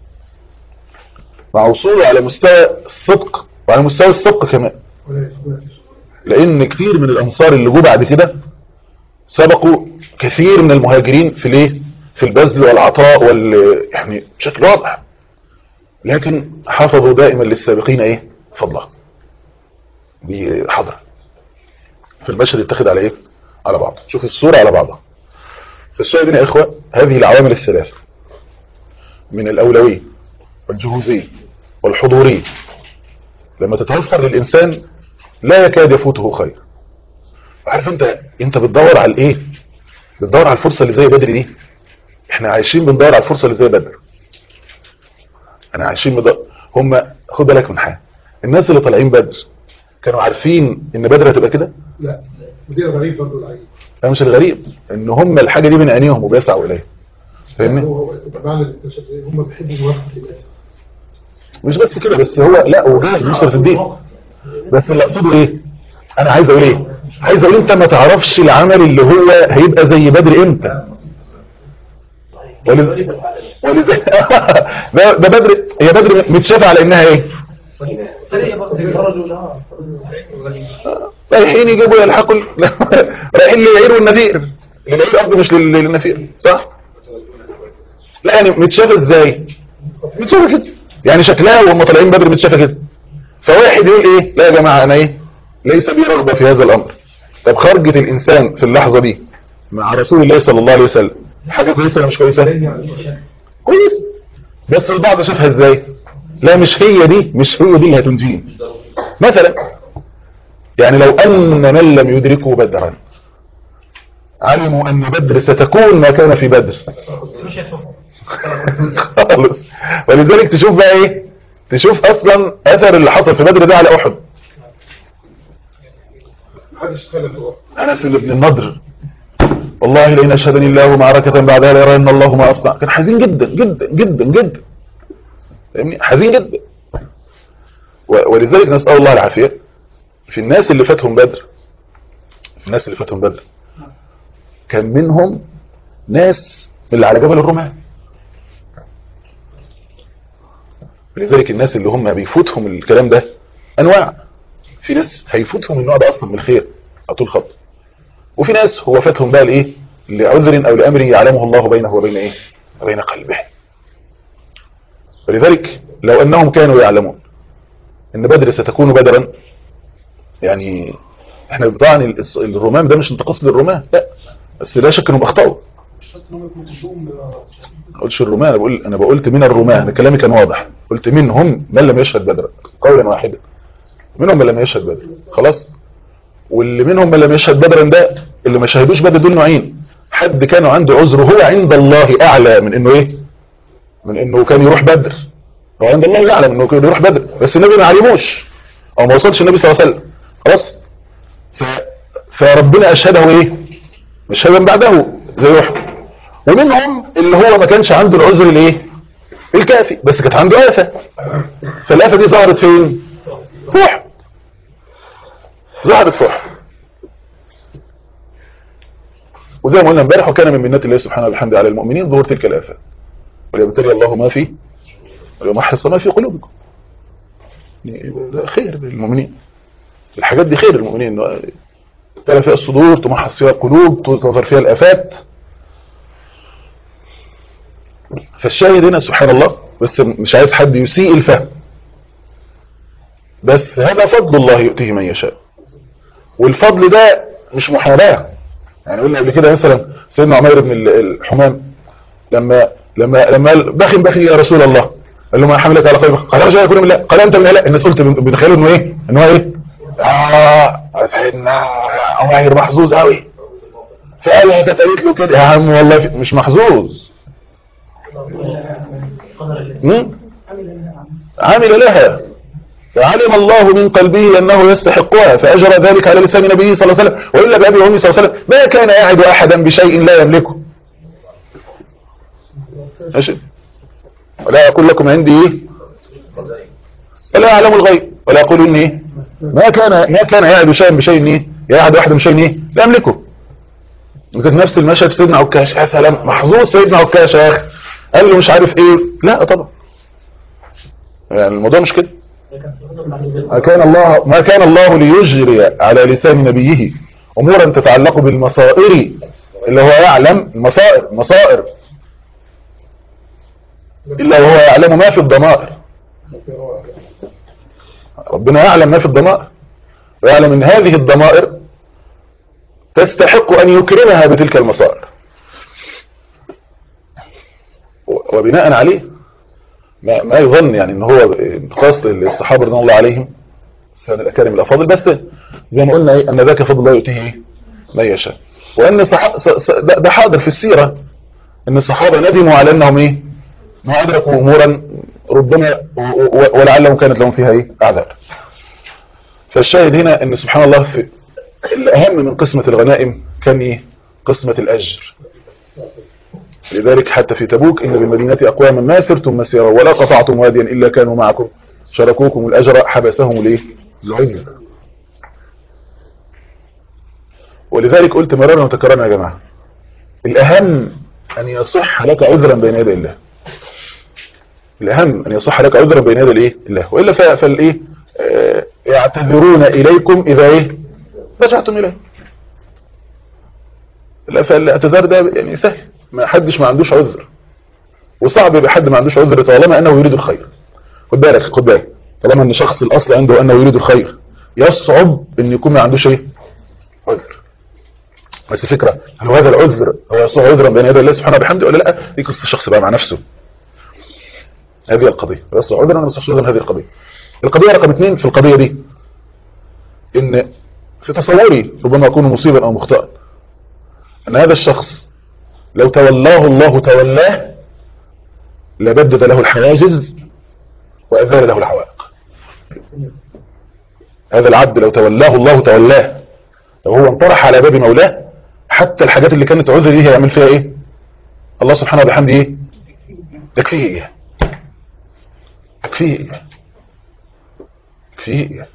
مع وصوله على مستوى الصدق وعلى مستوى السبق كمان ولا ولا لان كتير من الانصار اللي جو بعد كده سبقوا كثير من المهاجرين في الايه في البذل والعطاء وال يعني بشكل واضح لكن حافظوا دائما للسابقين ايه فضلها دي حضرة في المشهد يتخذ على ايه على بعض شوف الصورة على بعضها فالشاهد هنا يا اخوة هذه العوامل الثلاثة من الاولوية والجهوزية والحضورية لما تتوفر للإنسان لا يكاد يفوته خير عارف انت انت بتدور على الايه بتدور على الفرصة اللي زي بدر دي احنا عايشين بندور على الفرصة اللي زي بدر انا عايشين بدور هم خد بالك من حاجه الناس اللي طالعين بدر كانوا عارفين ان بدر هتبقى كده لا ودي غريب برضه العجيب ده مش الغريب ان هم الحاجة دي من عينيهم وبيسعوا اليها فاهمني هو هو معنى الانتشار هم بيحبوا موافقة الناس مش بس كده بس هو لا وجاهز نصرة الدين بس اللي اقصده ايه انا عايز اقول ايه عايز اقول انت ما تعرفش العمل اللي هو هيبقى زي بدر امتى ولز... ولز... ده, ده بدر هي بدر متشافة على انها ايه رايحين يجيبوا يلحقوا ال- رايحين للعير والنذير للعير قصدي مش لل- للنفير صح لا يعني متشافه ازاي متشافه كده يعني شكلها وهم طالعين بدري متشافه كده فواحد يقول ايه لا يا جماعه انا ايه ليس بي رغبه في هذا الامر طب خرجة الانسان في اللحظه دي مع رسول الله صلى الله عليه وسلم حاجه كويسه ولا مش كويسه كويس بس البعض شافها ازاي لا مش هي دي مش هي دي اللي هتنجيه مثلا يعني لو ان من لم يدركوا بدرا علموا ان بدر ستكون ما كان في بدر خالص ولذلك تشوف بقى ايه تشوف اصلا اثر اللي حصل في بدر ده على احد محدش سلم هو انس بن النضر والله لئن اشهدني الله معركة بعدها ليرين الله ما اصنع كان حزين جدا جدا جدا جدا فاهمني حزين جدا و- ولذلك نسأل الله العافية في الناس اللي فاتهم بدر في الناس اللي فاتهم بدر كان منهم ناس من اللي على جبل الرماة لذلك الناس اللي هم بيفوتهم الكلام ده انواع في ناس هيفوتهم النوع ده اصلا من الخير على طول خط وفي ناس هو فاتهم بقى الايه لعذر او لامر يعلمه الله بينه وبين ايه وبين قلبه ولذلك لو انهم كانوا يعلمون ان بدر ستكون بدرا يعني احنا طبعا الص- الرومان ده مش انتقاص للرومان لا بس لا شك انهم اخطاوا ما قلتش الرومان انا بقول انا بقولت من الرومان أنا كلامي كان واضح قلت منهم من لم يشهد بدرا قولا واحدا منهم من لم يشهد بدر خلاص واللي منهم من لم يشهد بدرا ده اللي ما شهدوش بدر دول نوعين حد كانوا عنده عذر هو عند الله اعلى من انه ايه من انه كان يروح بدر هو عند الله يعلم انه كان يروح بدر بس النبي ما علموش او ما وصلش النبي صلى الله عليه وسلم خلاص ف... فربنا اشهده ايه مشهدا بعده زي احد ومنهم اللي هو ما كانش عنده العذر الايه الكافي بس كانت عنده آفة فالآفة دي ظهرت فين في احد ظهرت في احد وزي ما قلنا امبارح وكان من منات الله سبحانه وبحمده على المؤمنين ظهور تلك الآفة وليبتلي الله ما فيه وليمحص ما في قلوبكم يعني ده خير للمؤمنين الحاجات دي خير للمؤمنين إنه تلا فيها الصدور تمحص فيها القلوب تظهر فيها الآفات فالشاهد هنا سبحان الله بس مش عايز حد يسيء الفهم بس هذا فضل الله يؤتيه من يشاء والفضل ده مش محاباة يعني قلنا قبل كده مثلا سيدنا عمير بن ال- الحمام لما لما لما قال بخن بخن يا رسول الله قال له ما حملك على قلبك قال رجع يكون من الله قال انت من الله الناس قلت بتخيلوا انه ايه انه هو ايه اه سيدنا عمير محظوظ قوي فقال هي كانت قالت له كده يا عم والله في- مش محظوظ مم؟ عمل لها فعلم الله من قلبه أنه يستحقها فأجرى ذلك على لسان نبيه صلى الله عليه وسلم وإلا بأبي وأمي صلى الله عليه وسلم ما كان يعد أحدا بشيء لا يملكه ماشي ولا أقول لكم عندي إيه ولا أعلم الغيب ولا أقول إني إيه ما كان ما كان يعد شيئا بشيء إيه يعد أحدا بشيء إيه لا يملكه ذات نفس المشهد في سيدنا عكاش يا سلام محظوظ سيدنا عكاش يا أخي قال له مش عارف إيه لا طبعا يعني الموضوع مش كده ما كان الله ما كان الله ليجري على لسان نبيه امورا تتعلق بالمصائر اللي هو يعلم المصائر مصائر الا وهو يعلم ما في الضمائر ربنا يعلم ما في الضمائر ويعلم ان هذه الضمائر تستحق ان يكرمها بتلك المصائر و- وبناء عليه ما, ما يظن يعني ان هو خاص للصحابه رضي الله عليهم السنة الاكارم الافاضل بس زي ما قلنا ايه ان ذاك فضل الله يؤتيه ايه من يشاء وان صح... ص... ص... ده ده حاضر في السيره ان الصحابه ندموا على انهم ايه ما ادركوا امورا ربما و... و... ولعلهم كانت لهم فيها ايه اعذار فالشاهد هنا ان سبحان الله في الاهم من قسمه الغنائم كان ايه قسمه الاجر لذلك حتى في تبوك إن بالمدينة أقواما ما سرتم مسيرا ولا قطعتم واديا إلا كانوا معكم شركوكم الأجر حبسهم الإيه؟ العذر ولذلك قلت مرارا وتكرارا يا جماعة الأهم أن يصح لك عذرا بين يدي الله الأهم أن يصح لك عذرا بين يدي الإيه؟ الله وإلا ف- فالإيه آه، يعتذرون اليكم اذا ايه رجعتم اليه لا فالاعتذار ده يعني سهل ما حدش ما عندوش عذر وصعب يبقى حد ما عندوش عذر طالما انه يريد الخير خد بالك خد بالك طالما ان شخص الاصل عنده انه يريد الخير يصعب ان يكون ما عندوش ايه عذر بس الفكره هل هذا العذر هو يصلح عذرا بين يدي الله سبحانه وبحمده ولا لا دي قصه الشخص بقى مع نفسه هذه القضيه يصلح عذرا ولا ما يصلحش عذرا هذه القضيه القضيه رقم اثنين في القضيه دي ان في تصوري ربما اكون مصيبا او مخطئا ان هذا الشخص لو تولاه الله تولاه لبدد له الحواجز وازال له العوائق هذا العبد لو تولاه الله تولاه لو هو انطرح على باب مولاه حتى الحاجات اللي كانت عذر دي هيعمل فيها ايه الله سبحانه وبحمده ايه يكفيه ايه يكفيه ايه يكفيه ايه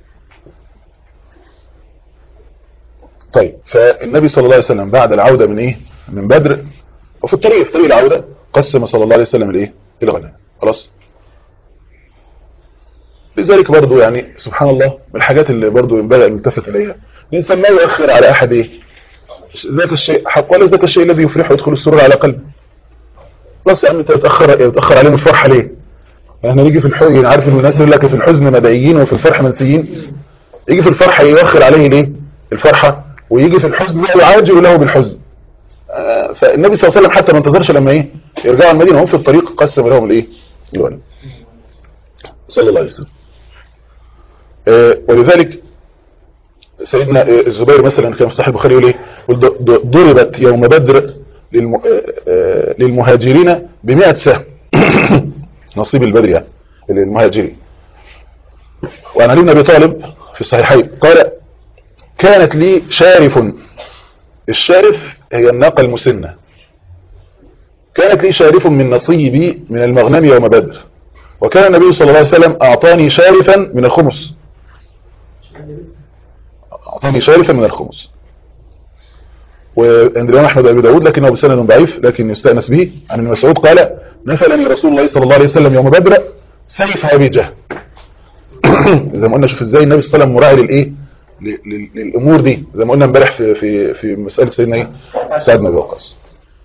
طيب فالنبي صلى الله عليه وسلم بعد العودة من ايه من بدر وفي الطريق في طريق العودة قسم صلى الله عليه وسلم الايه الغنائم خلاص لذلك برضو يعني سبحان الله من الحاجات اللي برضو ينبغي ان نلتفت اليها الانسان ما يؤخر على احد ايه ذاك الشيء حق ولا ذاك الشيء الذي يفرحه ويدخل السرور على قلبه بس يا عم انت تتاخر تتاخر علينا الفرحه ليه احنا نيجي في الحزن عارف ان الناس يقول لك في الحزن مدعيين وفي الفرح منسيين يجي في الفرحه يؤخر عليه ليه الفرحه ويجي في الحزن يعاجل له بالحزن آه، فالنبي صلى الله عليه وسلم حتى ما انتظرش لما ايه يرجعوا المدينه وهم في الطريق قسم لهم الايه الغنم صلى الله عليه وسلم آه، ولذلك سيدنا آه، الزبير مثلا كان في صحيح البخاري يقول ايه يقول ض- ض- ضربت يوم بدر للم... آه، آه، للمهاجرين ب سهم نصيب البدر يعني للمهاجرين وعن علي بن ابي طالب في الصحيحين قال كانت لي شارف الشارف هي الناقة المسنة كانت لي شارف من نصيبي من المغنم يوم بدر وكان النبي صلى الله عليه وسلم أعطاني شارفا من الخمس أعطاني شارفا من الخمس وعند الإمام أحمد أبي داود لكنه بسند ضعيف لكن يستأنس به عن ابن مسعود قال نفلني رسول الله صلى الله عليه وسلم يوم بدر سيف أبي جهل زي ما قلنا شوف ازاي النبي صلى الله عليه وسلم مراعي للايه ل- لل- للامور دي زي ما قلنا امبارح في في في مساله سيدنا ايه سعد بن ابي وقاص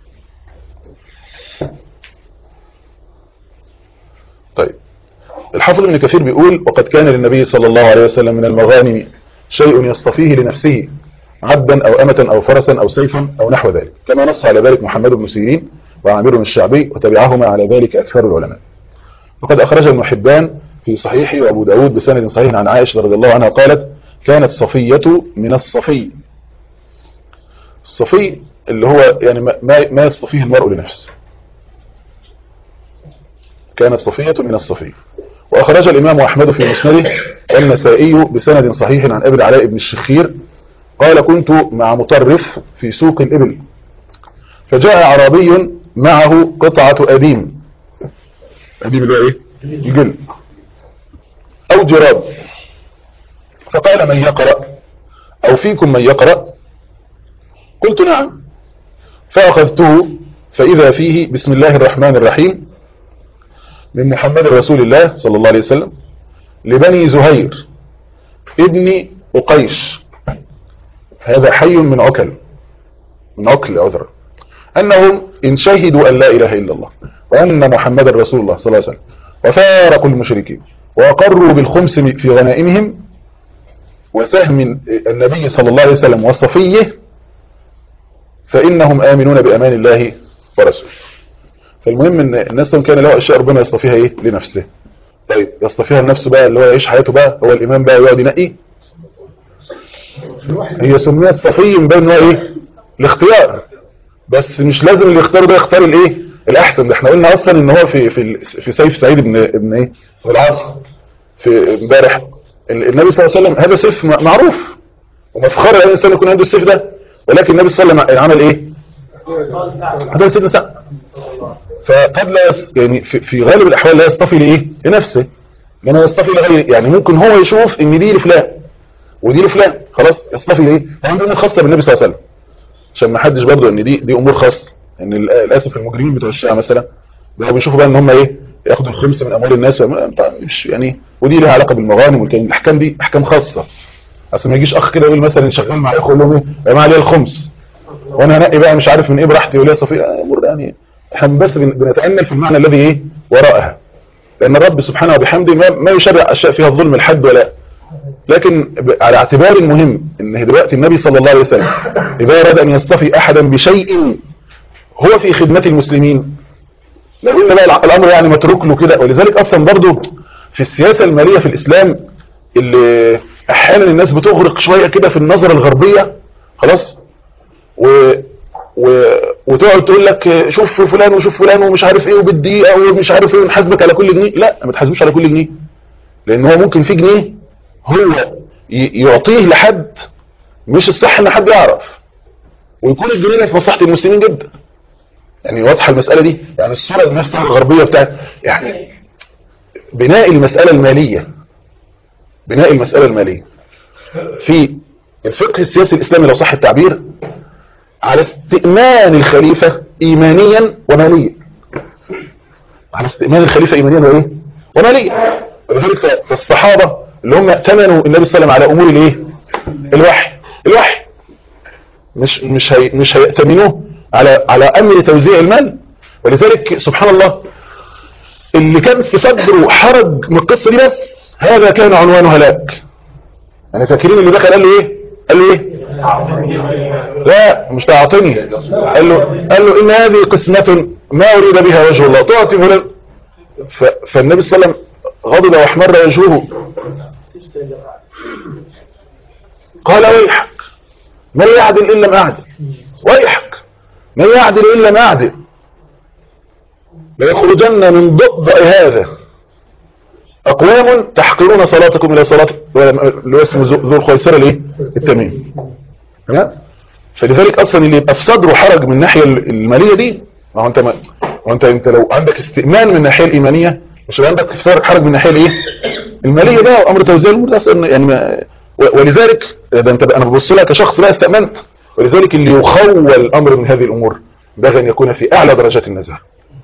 طيب الحافظ ابن كثير بيقول وقد كان للنبي صلى الله عليه وسلم من المغانم شيء يصطفيه لنفسه عبدا او امه او فرسا او سيفا او نحو ذلك كما نص على ذلك محمد بن سيرين وعامر الشعبي وتبعهما على ذلك اكثر العلماء وقد أخرج ابن حبان في صحيحه وأبو داود بسند صحيح عن عائشة رضي الله عنها قالت كانت صفية من الصفي الصفي اللي هو يعني ما, ما ما يصطفيه المرء لنفسه كانت صفية من الصفي وأخرج الإمام أحمد في مسنده والنسائي بسند صحيح عن أبي العلاء بن الشخير قال كنت مع مطرف في سوق الإبل فجاء أعرابي معه قطعة أديم أديم اللي هو إيه؟ يجل أو جراب فقال من يقرأ أو فيكم من يقرأ قلت نعم فأخذته فإذا فيه بسم الله الرحمن الرحيم من محمد رسول الله صلى الله عليه وسلم لبني زهير ابن أقيش هذا حي من عكل من عكل عذر أنهم إن شهدوا أن لا إله إلا الله وأن محمد رسول الله صلى الله عليه وسلم وفارقوا المشركين وأقروا بالخمس في غنائمهم وسهم النبي صلى الله عليه وسلم وصفيه فإنهم آمنون بأمان الله ورسوله فالمهم ان الناس كان له اشياء ربنا يصطفيها ايه لنفسه طيب يصطفيها لنفسه بقى اللي هو يعيش حياته بقى هو الامام بقى يقعد ينقي هي سميت صفي من باب ان هو ايه الاختيار بس مش لازم اللي يختاره ده يختار الايه الاحسن ده احنا قلنا اصلا ان هو في في في سيف سعيد بن ابن ايه في العاص في امبارح النبي صلى الله عليه وسلم هذا سيف معروف ومفخر ان الانسان يكون عنده السيف ده ولكن النبي صلى الله عليه وسلم عمل ايه هذا سيدنا سعد فقد لا يس يعني في, في غالب الاحوال لا يصطفي لايه لنفسه لما يصطفي لغيره يعني ممكن هو يشوف ان دي لفلان ودي لفلان خلاص يصطفي لايه عنده امور خاصه بالنبي صلى الله عليه وسلم عشان ما حدش برضه ان دي دي امور خاصه ان للاسف المجرمين بتوع الشيعه مثلا بقوا بيشوفوا بقى ان هم ايه ياخدوا الخمس من اموال الناس وما- طبعاً مش يعني ودي لها علاقه بالمغانم والكلام الاحكام دي احكام خاصه اصل ما يجيش اخ كده يقول مثلا شغال مع اخوه يقول لهم ايه يا جماعه ليه الخمس وانا هنقي بقى مش عارف من ايه براحتي وليه صفيه امور يعني احنا بس بن- بنتامل في المعنى الذي ايه وراءها لان الرب سبحانه وبحمده ما, ما يشرع اشياء فيها الظلم لحد ولا لكن ب- على اعتبار مهم ان دلوقتي النبي صلى الله عليه وسلم اذا اراد ان يصطفي احدا بشيء هو في خدمه المسلمين لو قلنا بقى الع- الامر يعني متروك له كده ولذلك اصلا برضو في السياسه الماليه في الاسلام اللي احيانا الناس بتغرق شويه كده في النظره الغربيه خلاص و و... وتقعد تقول لك شوف فلان وشوف فلان ومش عارف ايه وبالدقيقه ومش عارف ايه ونحاسبك على كل جنيه لا ما تحاسبوش على كل جنيه لان هو ممكن في جنيه هو ي- يعطيه لحد مش الصح ان حد يعرف ويكون الجنيه ده في مصلحه المسلمين جدا يعني واضحه المساله دي يعني الصوره نفسها الغربيه بتاعت يعني بناء المساله الماليه بناء المساله الماليه في الفقه السياسي الاسلامي لو صح التعبير على استئمان الخليفه ايمانيا وماليا على استئمان الخليفه ايمانيا وايه وماليا ولذلك ف- فالصحابه اللي هم ائتمنوا النبي صلى الله عليه وسلم على امور الايه الوحي الوحي مش مش هي مش هيأتمنوه على على امر توزيع المال ولذلك سبحان الله اللي كان في صدره حرج من القصه دي بس هذا كان عنوان هلاك يعني فاكرين اللي دخل قال له ايه قال له ايه لا مش تعطيني قال له قال له ان هذه قسمه ما اريد بها وجه الله تعطي فلان ف- فالنبي صلى الله عليه وسلم غضب واحمر وجهه قال ويحك من يعدل إن لم أعدل ويحك من يعدل إن لم أعدل ليخرجن من ضبع هذا أقوام تحقرون صلاتكم إلى صلاة اللي هو اسمه ذو ذو الخيسرة الإيه؟ التميم تمام فلذلك أصلا اللي يبقى في صدره حرج من الناحية المالية دي ما هو أنت ما ما هو أنت أنت لو عندك استئمان من الناحية الإيمانية مش هيبقى عندك في صدرك حرج من الناحية الإيه؟ المالية ده وأمر توزيع الأمور ده أصلا يعني ما و- ولذلك ده أنت بقى أنا ببص لها كشخص بقى استأمنت ولذلك اللي يخول الأمر من هذه الأمور ينبغي أن يكون في أعلى درجات النزاهة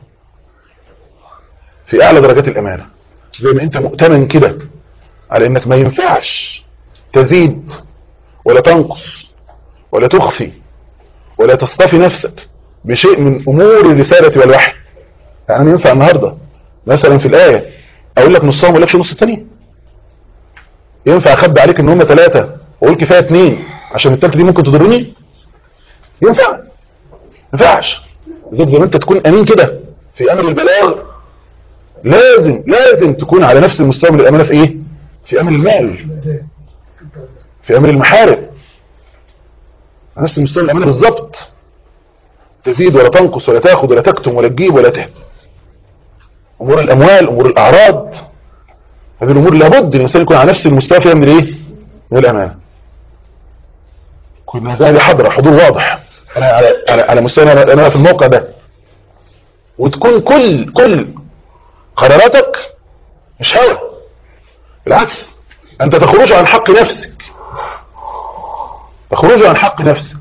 في أعلى درجات الأمانة زي ما أنت مؤتمن كده على أنك ما ينفعش تزيد ولا تنقص ولا تخفي ولا تصطفي نفسك بشيء من أمور الرسالة والوحي يعني ينفع النهاردة مثلا في الآية أقول لك نصها وما لكش نص التانية ينفع أخبي عليك إن هم ثلاثة وأقول كفاية اتنين عشان التالتة دي ممكن تضرني ينفع ما ينفعش بالذات زي ما أنت تكون أمين كده في أمر البلاغ لازم لازم تكون على نفس المستوى من الأمانة في إيه؟ في أمر المال في أمر المحارب على نفس المستوى من الأمانة بالظبط تزيد ولا تنقص ولا تاخد ولا تكتم ولا تجيب ولا تهب امور الاموال امور الاعراض هذه الامور لابد الانسان يكون على نفس المستوى فيها من الايه من الامانه كنا هذه حاضره حضور واضح انا على على, على مستوى انا أنا في الموقع ده وتكون كل كل قراراتك مش هوى بالعكس انت تخرج عن حق نفسك تخرج عن حق نفسك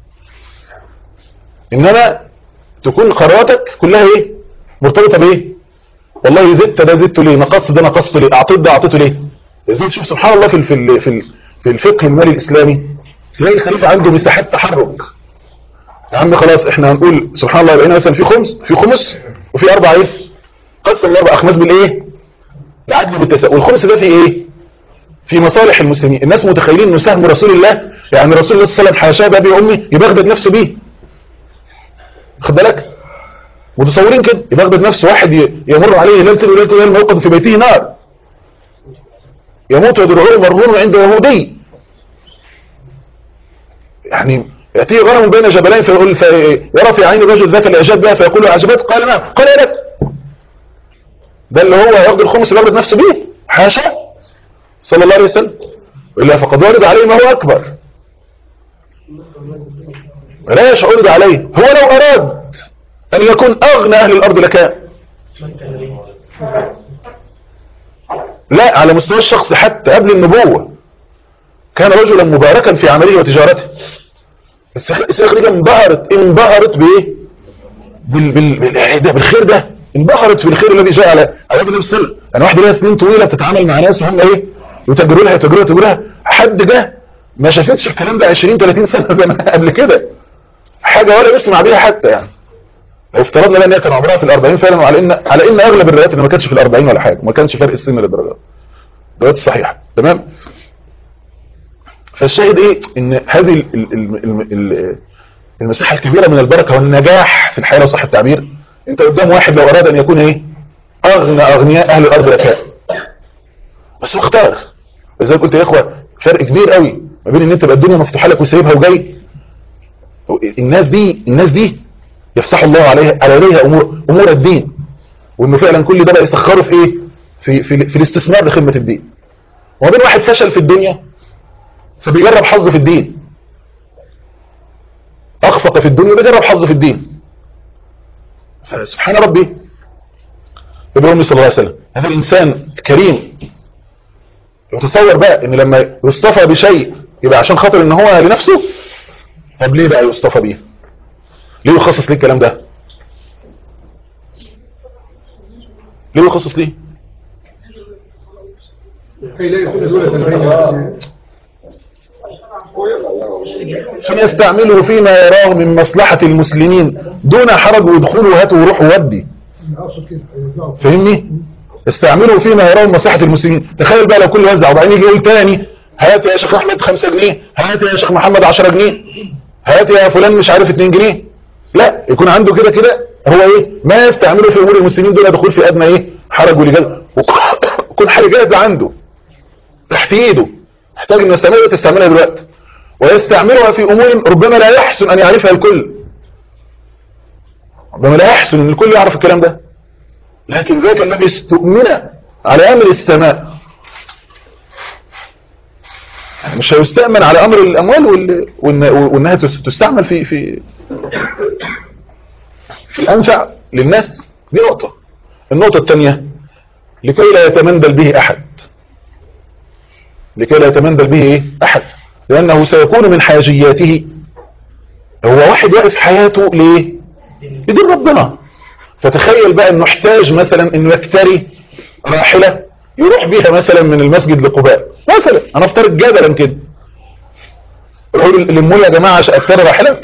انما تكون قراراتك كلها ايه مرتبطه بايه والله زدت ده زدته ليه نقصت ده نقصته ليه اعطيت ده اعطيته ليه لذلك شوف سبحان الله في ال- في ال- في ال- في الفقه المالي الاسلامي تلاقي الخليفه عنده مساحات تحرك يا عم خلاص احنا هنقول سبحان الله بقينا مثلا في خمس في خمس وفي اربع ايه قسم الاربع اخماس بالايه العدل بالتساوي والخمس ده في ايه في مصالح المسلمين الناس متخيلين انه سهم رسول الله يعني رسول الله صلى الله عليه وسلم حاشاه بابي وامي يبغدد نفسه بيه خد بالك متصورين كده يبغدد نفسه واحد ي- يمر عليه ليله وليله ليله موقد في بيته نار يموت ودرعه مرهون عند يهودي يعني يأتيه غنم بين جبلين فيقول في يرى في عين الرجل ذاك الإعجاب بها فيقول له أعجبت قال نعم قال يا لك ده اللي هو ياخد الخمس اللي يبغض نفسه بيه حاشا صلى الله عليه وسلم إلا فقد ورد عليه ما هو أكبر ليش عرض عليه هو لو أراد أن يكون أغنى أهل الأرض لكان لا على مستوى الشخص حتى قبل النبوة كان رجلا مباركا في عمله وتجارته السياق دي انبهرت انبهرت بايه بال بال بال ده بالخير ده انبهرت في الخير الذي جاء على على النبي صلى الله عليه وسلم يعني واحده لها سنين طويله بتتعامل مع ناس وهم ايه يتجروا لها يتجروا يتجروا لها حد جه ما شافتش الكلام ده 20 30 سنه زي ما قبل كده حاجه ولا يسمع بيها حتى يعني لو افترضنا بقى ان هي كان عمرها في الأربعين فعلا وعلى ان على ان اغلب الروايات اللي ما كانتش في الأربعين ولا حاجه ما كانش فرق السن للدرجه الروايات الصحيحه تمام فالشاهد ايه ان هذه ال- ال- ال- ال- المساحه الكبيره من البركه والنجاح في الحياه لو صح التعبير انت قدام واحد لو اراد ان يكون ايه اغنى اغنياء اهل الارض لكان بس هو اختار زي ما قلت يا اخوه فرق كبير قوي ما بين ان انت تبقى الدنيا مفتوحه لك وسايبها وجاي الناس دي الناس دي يفتح الله عليها عليها امور امور الدين وانه فعلا كل ده بقى يسخره في ايه في في, في الاستثمار لخدمه الدين وما بين واحد فشل في الدنيا فبيجرب حظه في الدين اخفق في الدنيا بيجرب حظه في الدين فسبحان ربي ابن امي صلى الله عليه وسلم هذا الانسان كريم وتصور بقى ان لما يصطفى بشيء يبقى عشان خاطر ان هو لنفسه طب ليه بقى يصطفى بيه ليه يخصص ليه الكلام ده ليه يخصص ليه كي لا يكون دولة بين عشان يستعمله فيما يراه من مصلحة المسلمين دون حرج وادخلوا هاتوا وروحوا ودي اقصد كده هيوزعوا فاهمني استعملوا فيما يراه من مصلحة المسلمين تخيل بقى لو كل وزع وبعدين يجي يقول تاني هات يا شيخ احمد 5 جنيه هات يا شيخ محمد 10 جنيه هات يا فلان مش عارف 2 جنيه لا يكون عنده كده كده هو ايه ما يستعمله في امور المسلمين دون دخول في ادنى ايه حرج ولجاز وكل حاجه جاهزه عنده تحت ايده يحتاج انه يستعملها تستعملها دلوقتي ويستعملها في امور ربما لا يحسن ان يعرفها الكل ربما لا يحسن ان الكل يعرف الكلام ده لكن ذاك الذي استؤمن على امر السماء يعني مش هيستأمن على امر الاموال وال... وإن... وانها تس- تستعمل في في في الانفع للناس دي نقطة النقطة الثانية لكي لا يتمندل به احد لكي لا يتمندل به ايه احد لانه سيكون من حاجياته هو واحد واقف حياته ليه لدين ربنا فتخيل بقى انه احتاج مثلا انه يكتري راحلة يروح بيها مثلا من المسجد لقباء مثلا انا افترض جدلا كده يقول للمول يا جماعة عشان اكتري راحلة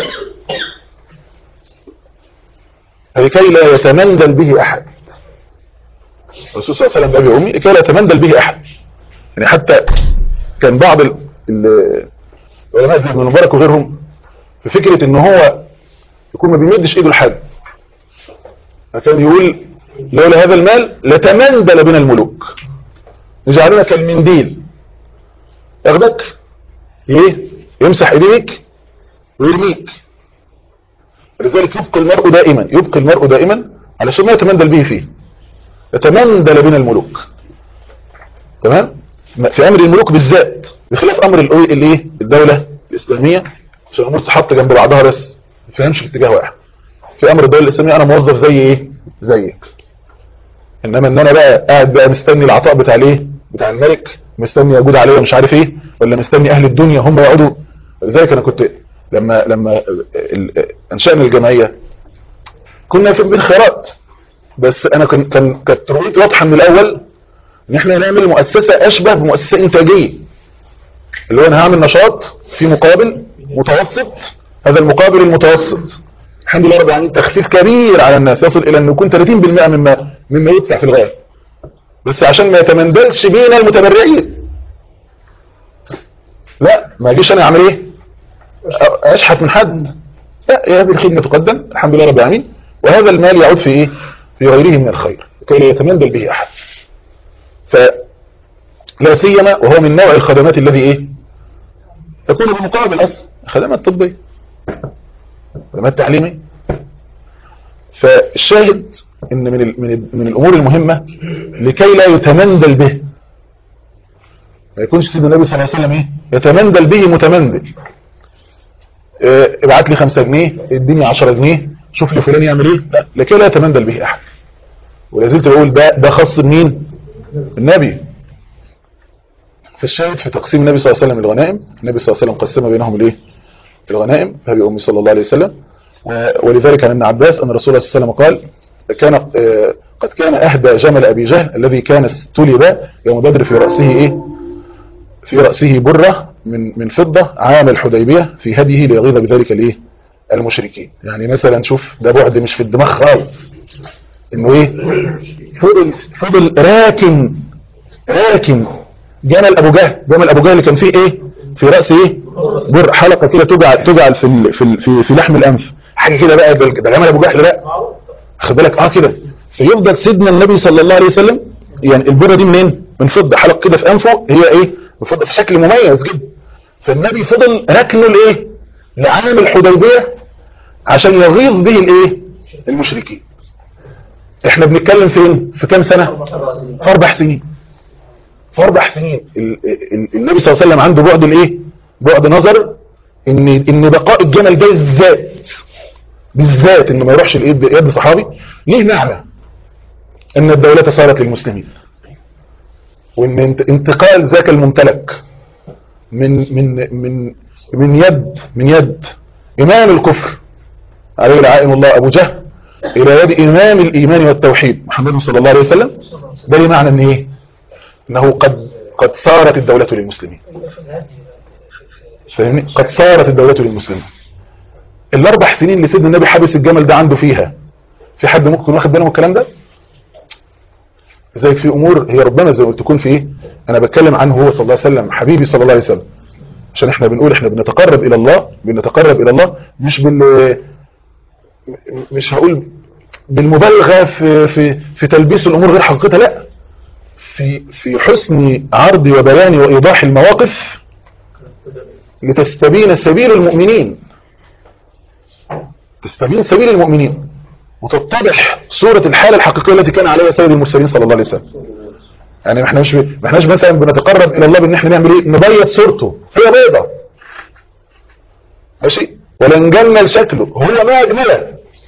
لكي لا يتمندل به احد الرسول صلى الله عليه وسلم بأبي أمي لكي لا يتمندل به احد يعني حتى كان بعض ال- ال- العلماء زي ابن المبارك وغيرهم في فكرة ان هو يكون ما بيمدش ايده لحد فكان يقول لولا هذا المال لتمندل بنا الملوك يجعلنا كالمنديل ياخدك ايه يمسح ايديك ويرميك لذلك يبقى المرء دائما يبقى المرء دائما علشان ما يتمندل به فيه يتمندل بنا الملوك تمام في امر الملوك بالذات بخلاف امر الايه الايه الدوله الاسلاميه عشان الامور تحط جنب بعضها بس ما تفهمش في اتجاه واحد في امر الدوله الاسلاميه انا موظف زي ايه زيك انما ان انا بقى قاعد بقى مستني العطاء بتاع الايه بتاع الملك مستني يجود عليه مش عارف ايه ولا مستني اهل الدنيا هم يقعدوا لذلك انا كنت لما لما ال- ال- انشأنا الجمعيه كنا في بالخيرات بس انا كان كان كانت رؤيتي واضحه من الاول ان احنا نعمل مؤسسه اشبه بمؤسسه انتاجيه اللي هو انا هعمل نشاط في مقابل متوسط هذا المقابل المتوسط الحمد لله رب العالمين تخفيف كبير على الناس يصل الى انه يكون 30% مما مما يدفع في الغايه بس عشان ما يتمندلش بينا المتبرعين لا ما اجيش انا اعمل ايه اشحت من حد لا يا هذه الخدمه تقدم الحمد لله رب العالمين وهذا المال يعود في ايه في غيره من الخير كي لا يتمندل به احد فلا سيما وهو من نوع الخدمات الذي ايه تكون بمقابل اصلا خدمات طبيه خدمات تعليميه فالشاهد ان من ال من, ال من الامور المهمه لكي لا يتمندل به ما يكونش سيدنا النبي صلى الله عليه وسلم ايه يتمندل به متمندل اه ابعت لي 5 جنيه اديني 10 جنيه شوف لي فلان يعمل ايه لا لكي لا يتمندل به احد ولا زلت بقول ده ده خاص بمين النبي فالشاهد في تقسيم النبي صلى الله عليه وسلم الغنائم النبي صلى الله عليه وسلم قسم بينهم الايه الغنائم فابي امي صلى الله عليه وسلم ولذلك عن ابن عباس ان الرسول صلى الله عليه وسلم قال كان آه، قد كان أهدى جمل أبي جهل الذي كان استلب يوم بدر في رأسه إيه في رأسه برة من من فضة عام الحديبية في هديه ليغيظ بذلك الإيه المشركين يعني مثلا شوف ده بعد مش في الدماغ خالص انه ايه فضل فضل راكن راكن جمل ابو جهل جمل ابو جهل كان فيه ايه في رأس ايه بر حلقة كده تجعل تجعل في ال- في ال- في, في لحم الانف حاجه كده بقى ده ده جمل ابو جهل بقى خد بالك اه كده فيفضل سيدنا النبي صلى الله عليه وسلم يعني البره دي منين من فضه حلق كده في انفه هي ايه من فضه في شكل مميز جدا فالنبي فضل ركنه لايه لعام الحديبيه عشان يغيظ به الايه المشركين احنا بنتكلم فين في كام سنه في اربع سنين في اربع سنين ال- ال- النبي صلى الله عليه وسلم عنده بعد الايه بعد نظر ان ان بقاء الجمل ده بالذات بالذات انه ما يروحش الايد يد صحابي ليه معنى ان الدولة صارت للمسلمين وان انت- انتقال ذاك الممتلك من من من من يد من يد امام الكفر عليه لعائن الله ابو جهل الى يد امام الايمان والتوحيد محمد صلى الله عليه وسلم ده ليه معنى ان ايه انه قد قد صارت الدولة للمسلمين فاهمني قد صارت الدولة للمسلمين الاربع سنين اللي سيدنا النبي حبس الجمل ده عنده فيها في حد ممكن يكون واخد باله من الكلام ده زي في امور هي ربنا زي ما قلت تكون في ايه انا بتكلم عنه هو صلى الله عليه وسلم حبيبي صلى الله عليه وسلم عشان احنا بنقول احنا بنتقرب الى الله بنتقرب الى الله مش بال مش هقول بالمبالغه في في في تلبيس الامور غير حقيقتها لا في في حسن عرض وبيان وايضاح المواقف لتستبين سبيل المؤمنين تستبين سبيل المؤمنين وتتضح صورة الحالة الحقيقية التي كان عليها سيد المرسلين صلى الله عليه وسلم يعني ما احنا مش ما احناش مثلا بنتقرب الى الله بان احنا نعمل ايه نبيض صورته هي بيضة ماشي ولا نجمل شكله هو ما اجمله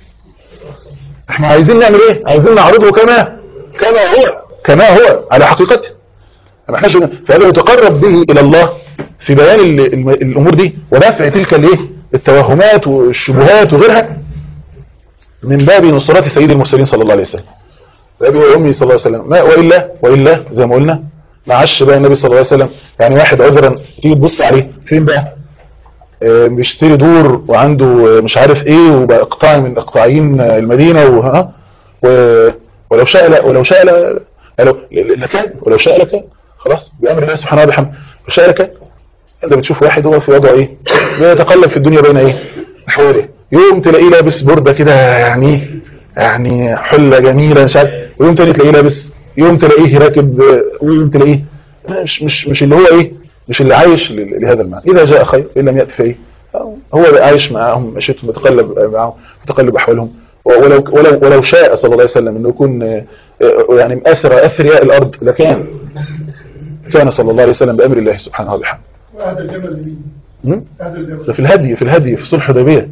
احنا عايزين نعمل ايه عايزين نعرضه كما كما هو كما هو على حقيقته ما احناش فهذا يتقرب به الى الله في بيان ال- الم- الامور دي ودفع تلك الايه التوهمات والشبهات وغيرها من باب نصرات سيد المرسلين صلى الله عليه وسلم بأبي وأمي صلى الله عليه وسلم ما وإلا وإلا زي ما قلنا ما عاش بقى النبي صلى الله عليه وسلم يعني واحد عذرا تيجي تبص عليه فين بقى آه، بيشتري دور وعنده آه، مش عارف ايه وبقى اقطاع من اقطاعين آه، المدينة وها و- ولو شاء لا ولو شاء لا لو لكان ولو شاء لكان خلاص بأمر الله سبحانه وبحمده لو شاء لكان انت بتشوف واحد هو في وضعه ايه بيتقلب في الدنيا بين ايه حواليه يوم تلاقيه لابس بردة كده يعني يعني حلة جميلة مش عارف ويوم تاني تلاقيه لابس يوم تلاقيه راكب آه، ويوم تلاقيه مش مش مش اللي هو ايه مش اللي عايش ل- لهذا المعنى اذا جاء خير ان لم يأتي فايه هو بقى عايش معاهم مشيتهم بتقلب معاهم بتقلب احوالهم ولو ولو ولو شاء صلى الله عليه وسلم انه يكون آه، آه، يعني مأثر اثرياء الارض لكان كان صلى الله عليه وسلم بامر الله سبحانه وبحمده وهذا الجمل لمين؟ م? هذا الجمل ده في الهدي في الهدي في صلح حديبيه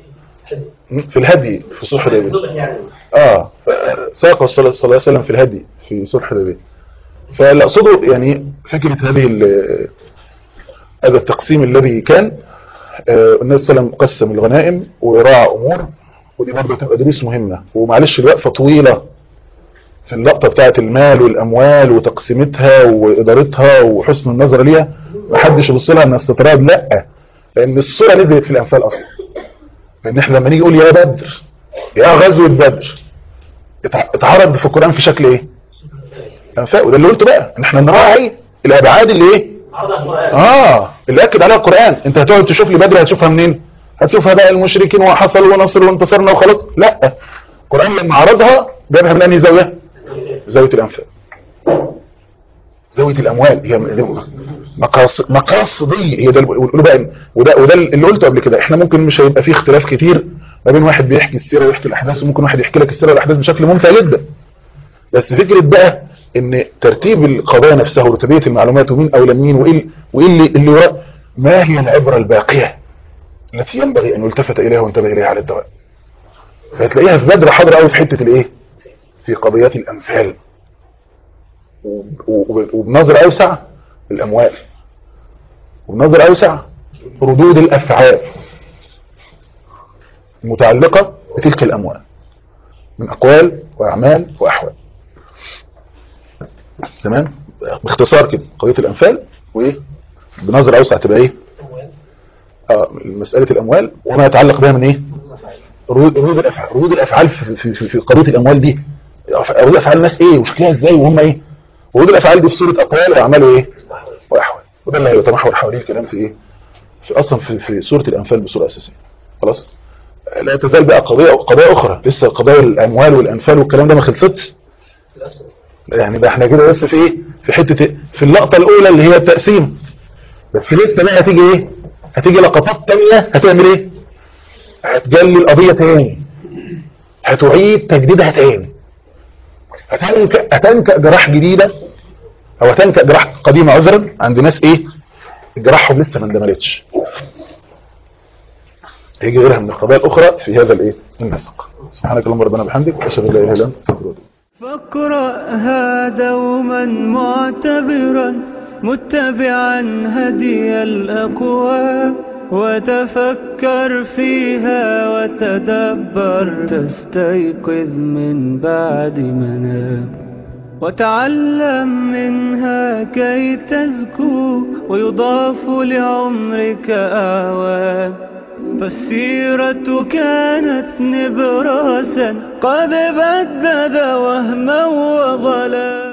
م? في الهدي في صلح حديبيه اه ساقه صلى الله عليه وسلم في الهدي في صلح حديبيه فاللي اقصده يعني فكره هذه ال- هذا التقسيم الذي كان آه، النبي صلى الله عليه وسلم قسم الغنائم وراعى امور ودي برضه تبقى دروس مهمه ومعلش الوقفه طويله في اللقطه بتاعه المال والاموال وتقسيمتها وادارتها وحسن النظر ليها ما حدش يبص لها انها استطراد لا لان الصوره نزلت في الانفال اصلا لان احنا لما نيجي نقول يا بدر يا غزوه بدر اتع- اتعرض في القران في شكل ايه انفاق وده اللي قلته بقى ان احنا نراعي الابعاد اللي ايه اه اللي اكد عليها القران انت هتقعد تشوف لي بدر هتشوفها منين هتشوفها بقى المشركين وحصل ونصر وانتصرنا وخلاص لا القران لما عرضها جابها من انهي زاويه زاويه الانفاق زاويه الاموال هي مقاصد مقاصدي هي ده اللي بيقولوا بقى وده وده اللي قلته قبل كده احنا ممكن مش هيبقى فيه اختلاف كتير ما بين واحد بيحكي السيره ويحكي الاحداث وممكن واحد يحكي لك السيره والاحداث بشكل ممتع جدا بس فكره بقى ان ترتيب القضايا نفسها ورتبيه المعلومات ومين اولى مين وايه وايه اللي اللي وراء ما هي العبره الباقيه التي ينبغي ان يلتفت اليها وينتبه اليها على الدوام فهتلاقيها في بدر حاضره قوي في حته الايه في قضيات الامثال وب- وب- وبنظر اوسع الاموال وبنظر اوسع ردود الافعال المتعلقه بتلك الاموال من أقوال وأعمال وأحوال تمام باختصار كده قضية الأنفال وإيه بنظر أوسع تبقى إيه آه مسألة الأموال وما يتعلق بها من إيه ردود ردود الأفعال ردود الأفعال في, في, في, في قضية الأموال دي ردود أفعال الناس إيه وشكلها إزاي وهم إيه ردود الأفعال دي في صورة أقوال وأعمال وإيه وأحوال وده اللي هيتمحور حواليه الكلام في إيه في أصلا في, في سورة الأنفال بصورة أساسية خلاص لا تزال بقى قضية قضايا أخرى لسه قضايا الأموال والأنفال والكلام ده ما خلصتش يعني ده احنا كده بس في ايه في حتة إيه؟ في اللقطة الأولى اللي هي التقسيم بس لسه بقى هتيجي ايه هتيجي لقطات تانية هتعمل ايه هتجلي القضية تاني هتعيد تجديدها تاني هتنكأ, هتنكأ جراح جديدة او هتنكأ جراح قديمة عذرا عند ناس ايه جراحهم لسه ما اندملتش هيجي غيرها من القضايا الأخرى في هذا الايه النسق سبحانك اللهم ربنا بحمدك واشهد ان لا اله الا انت استغفرك واتوب فاقرأها دوما معتبرا متبعا هدي الأقوام وتفكر فيها وتدبر تستيقظ من بعد منام وتعلم منها كي تزكو ويضاف لعمرك أعوام فالسيرة كانت نبراسا قد بدد وهما وظلا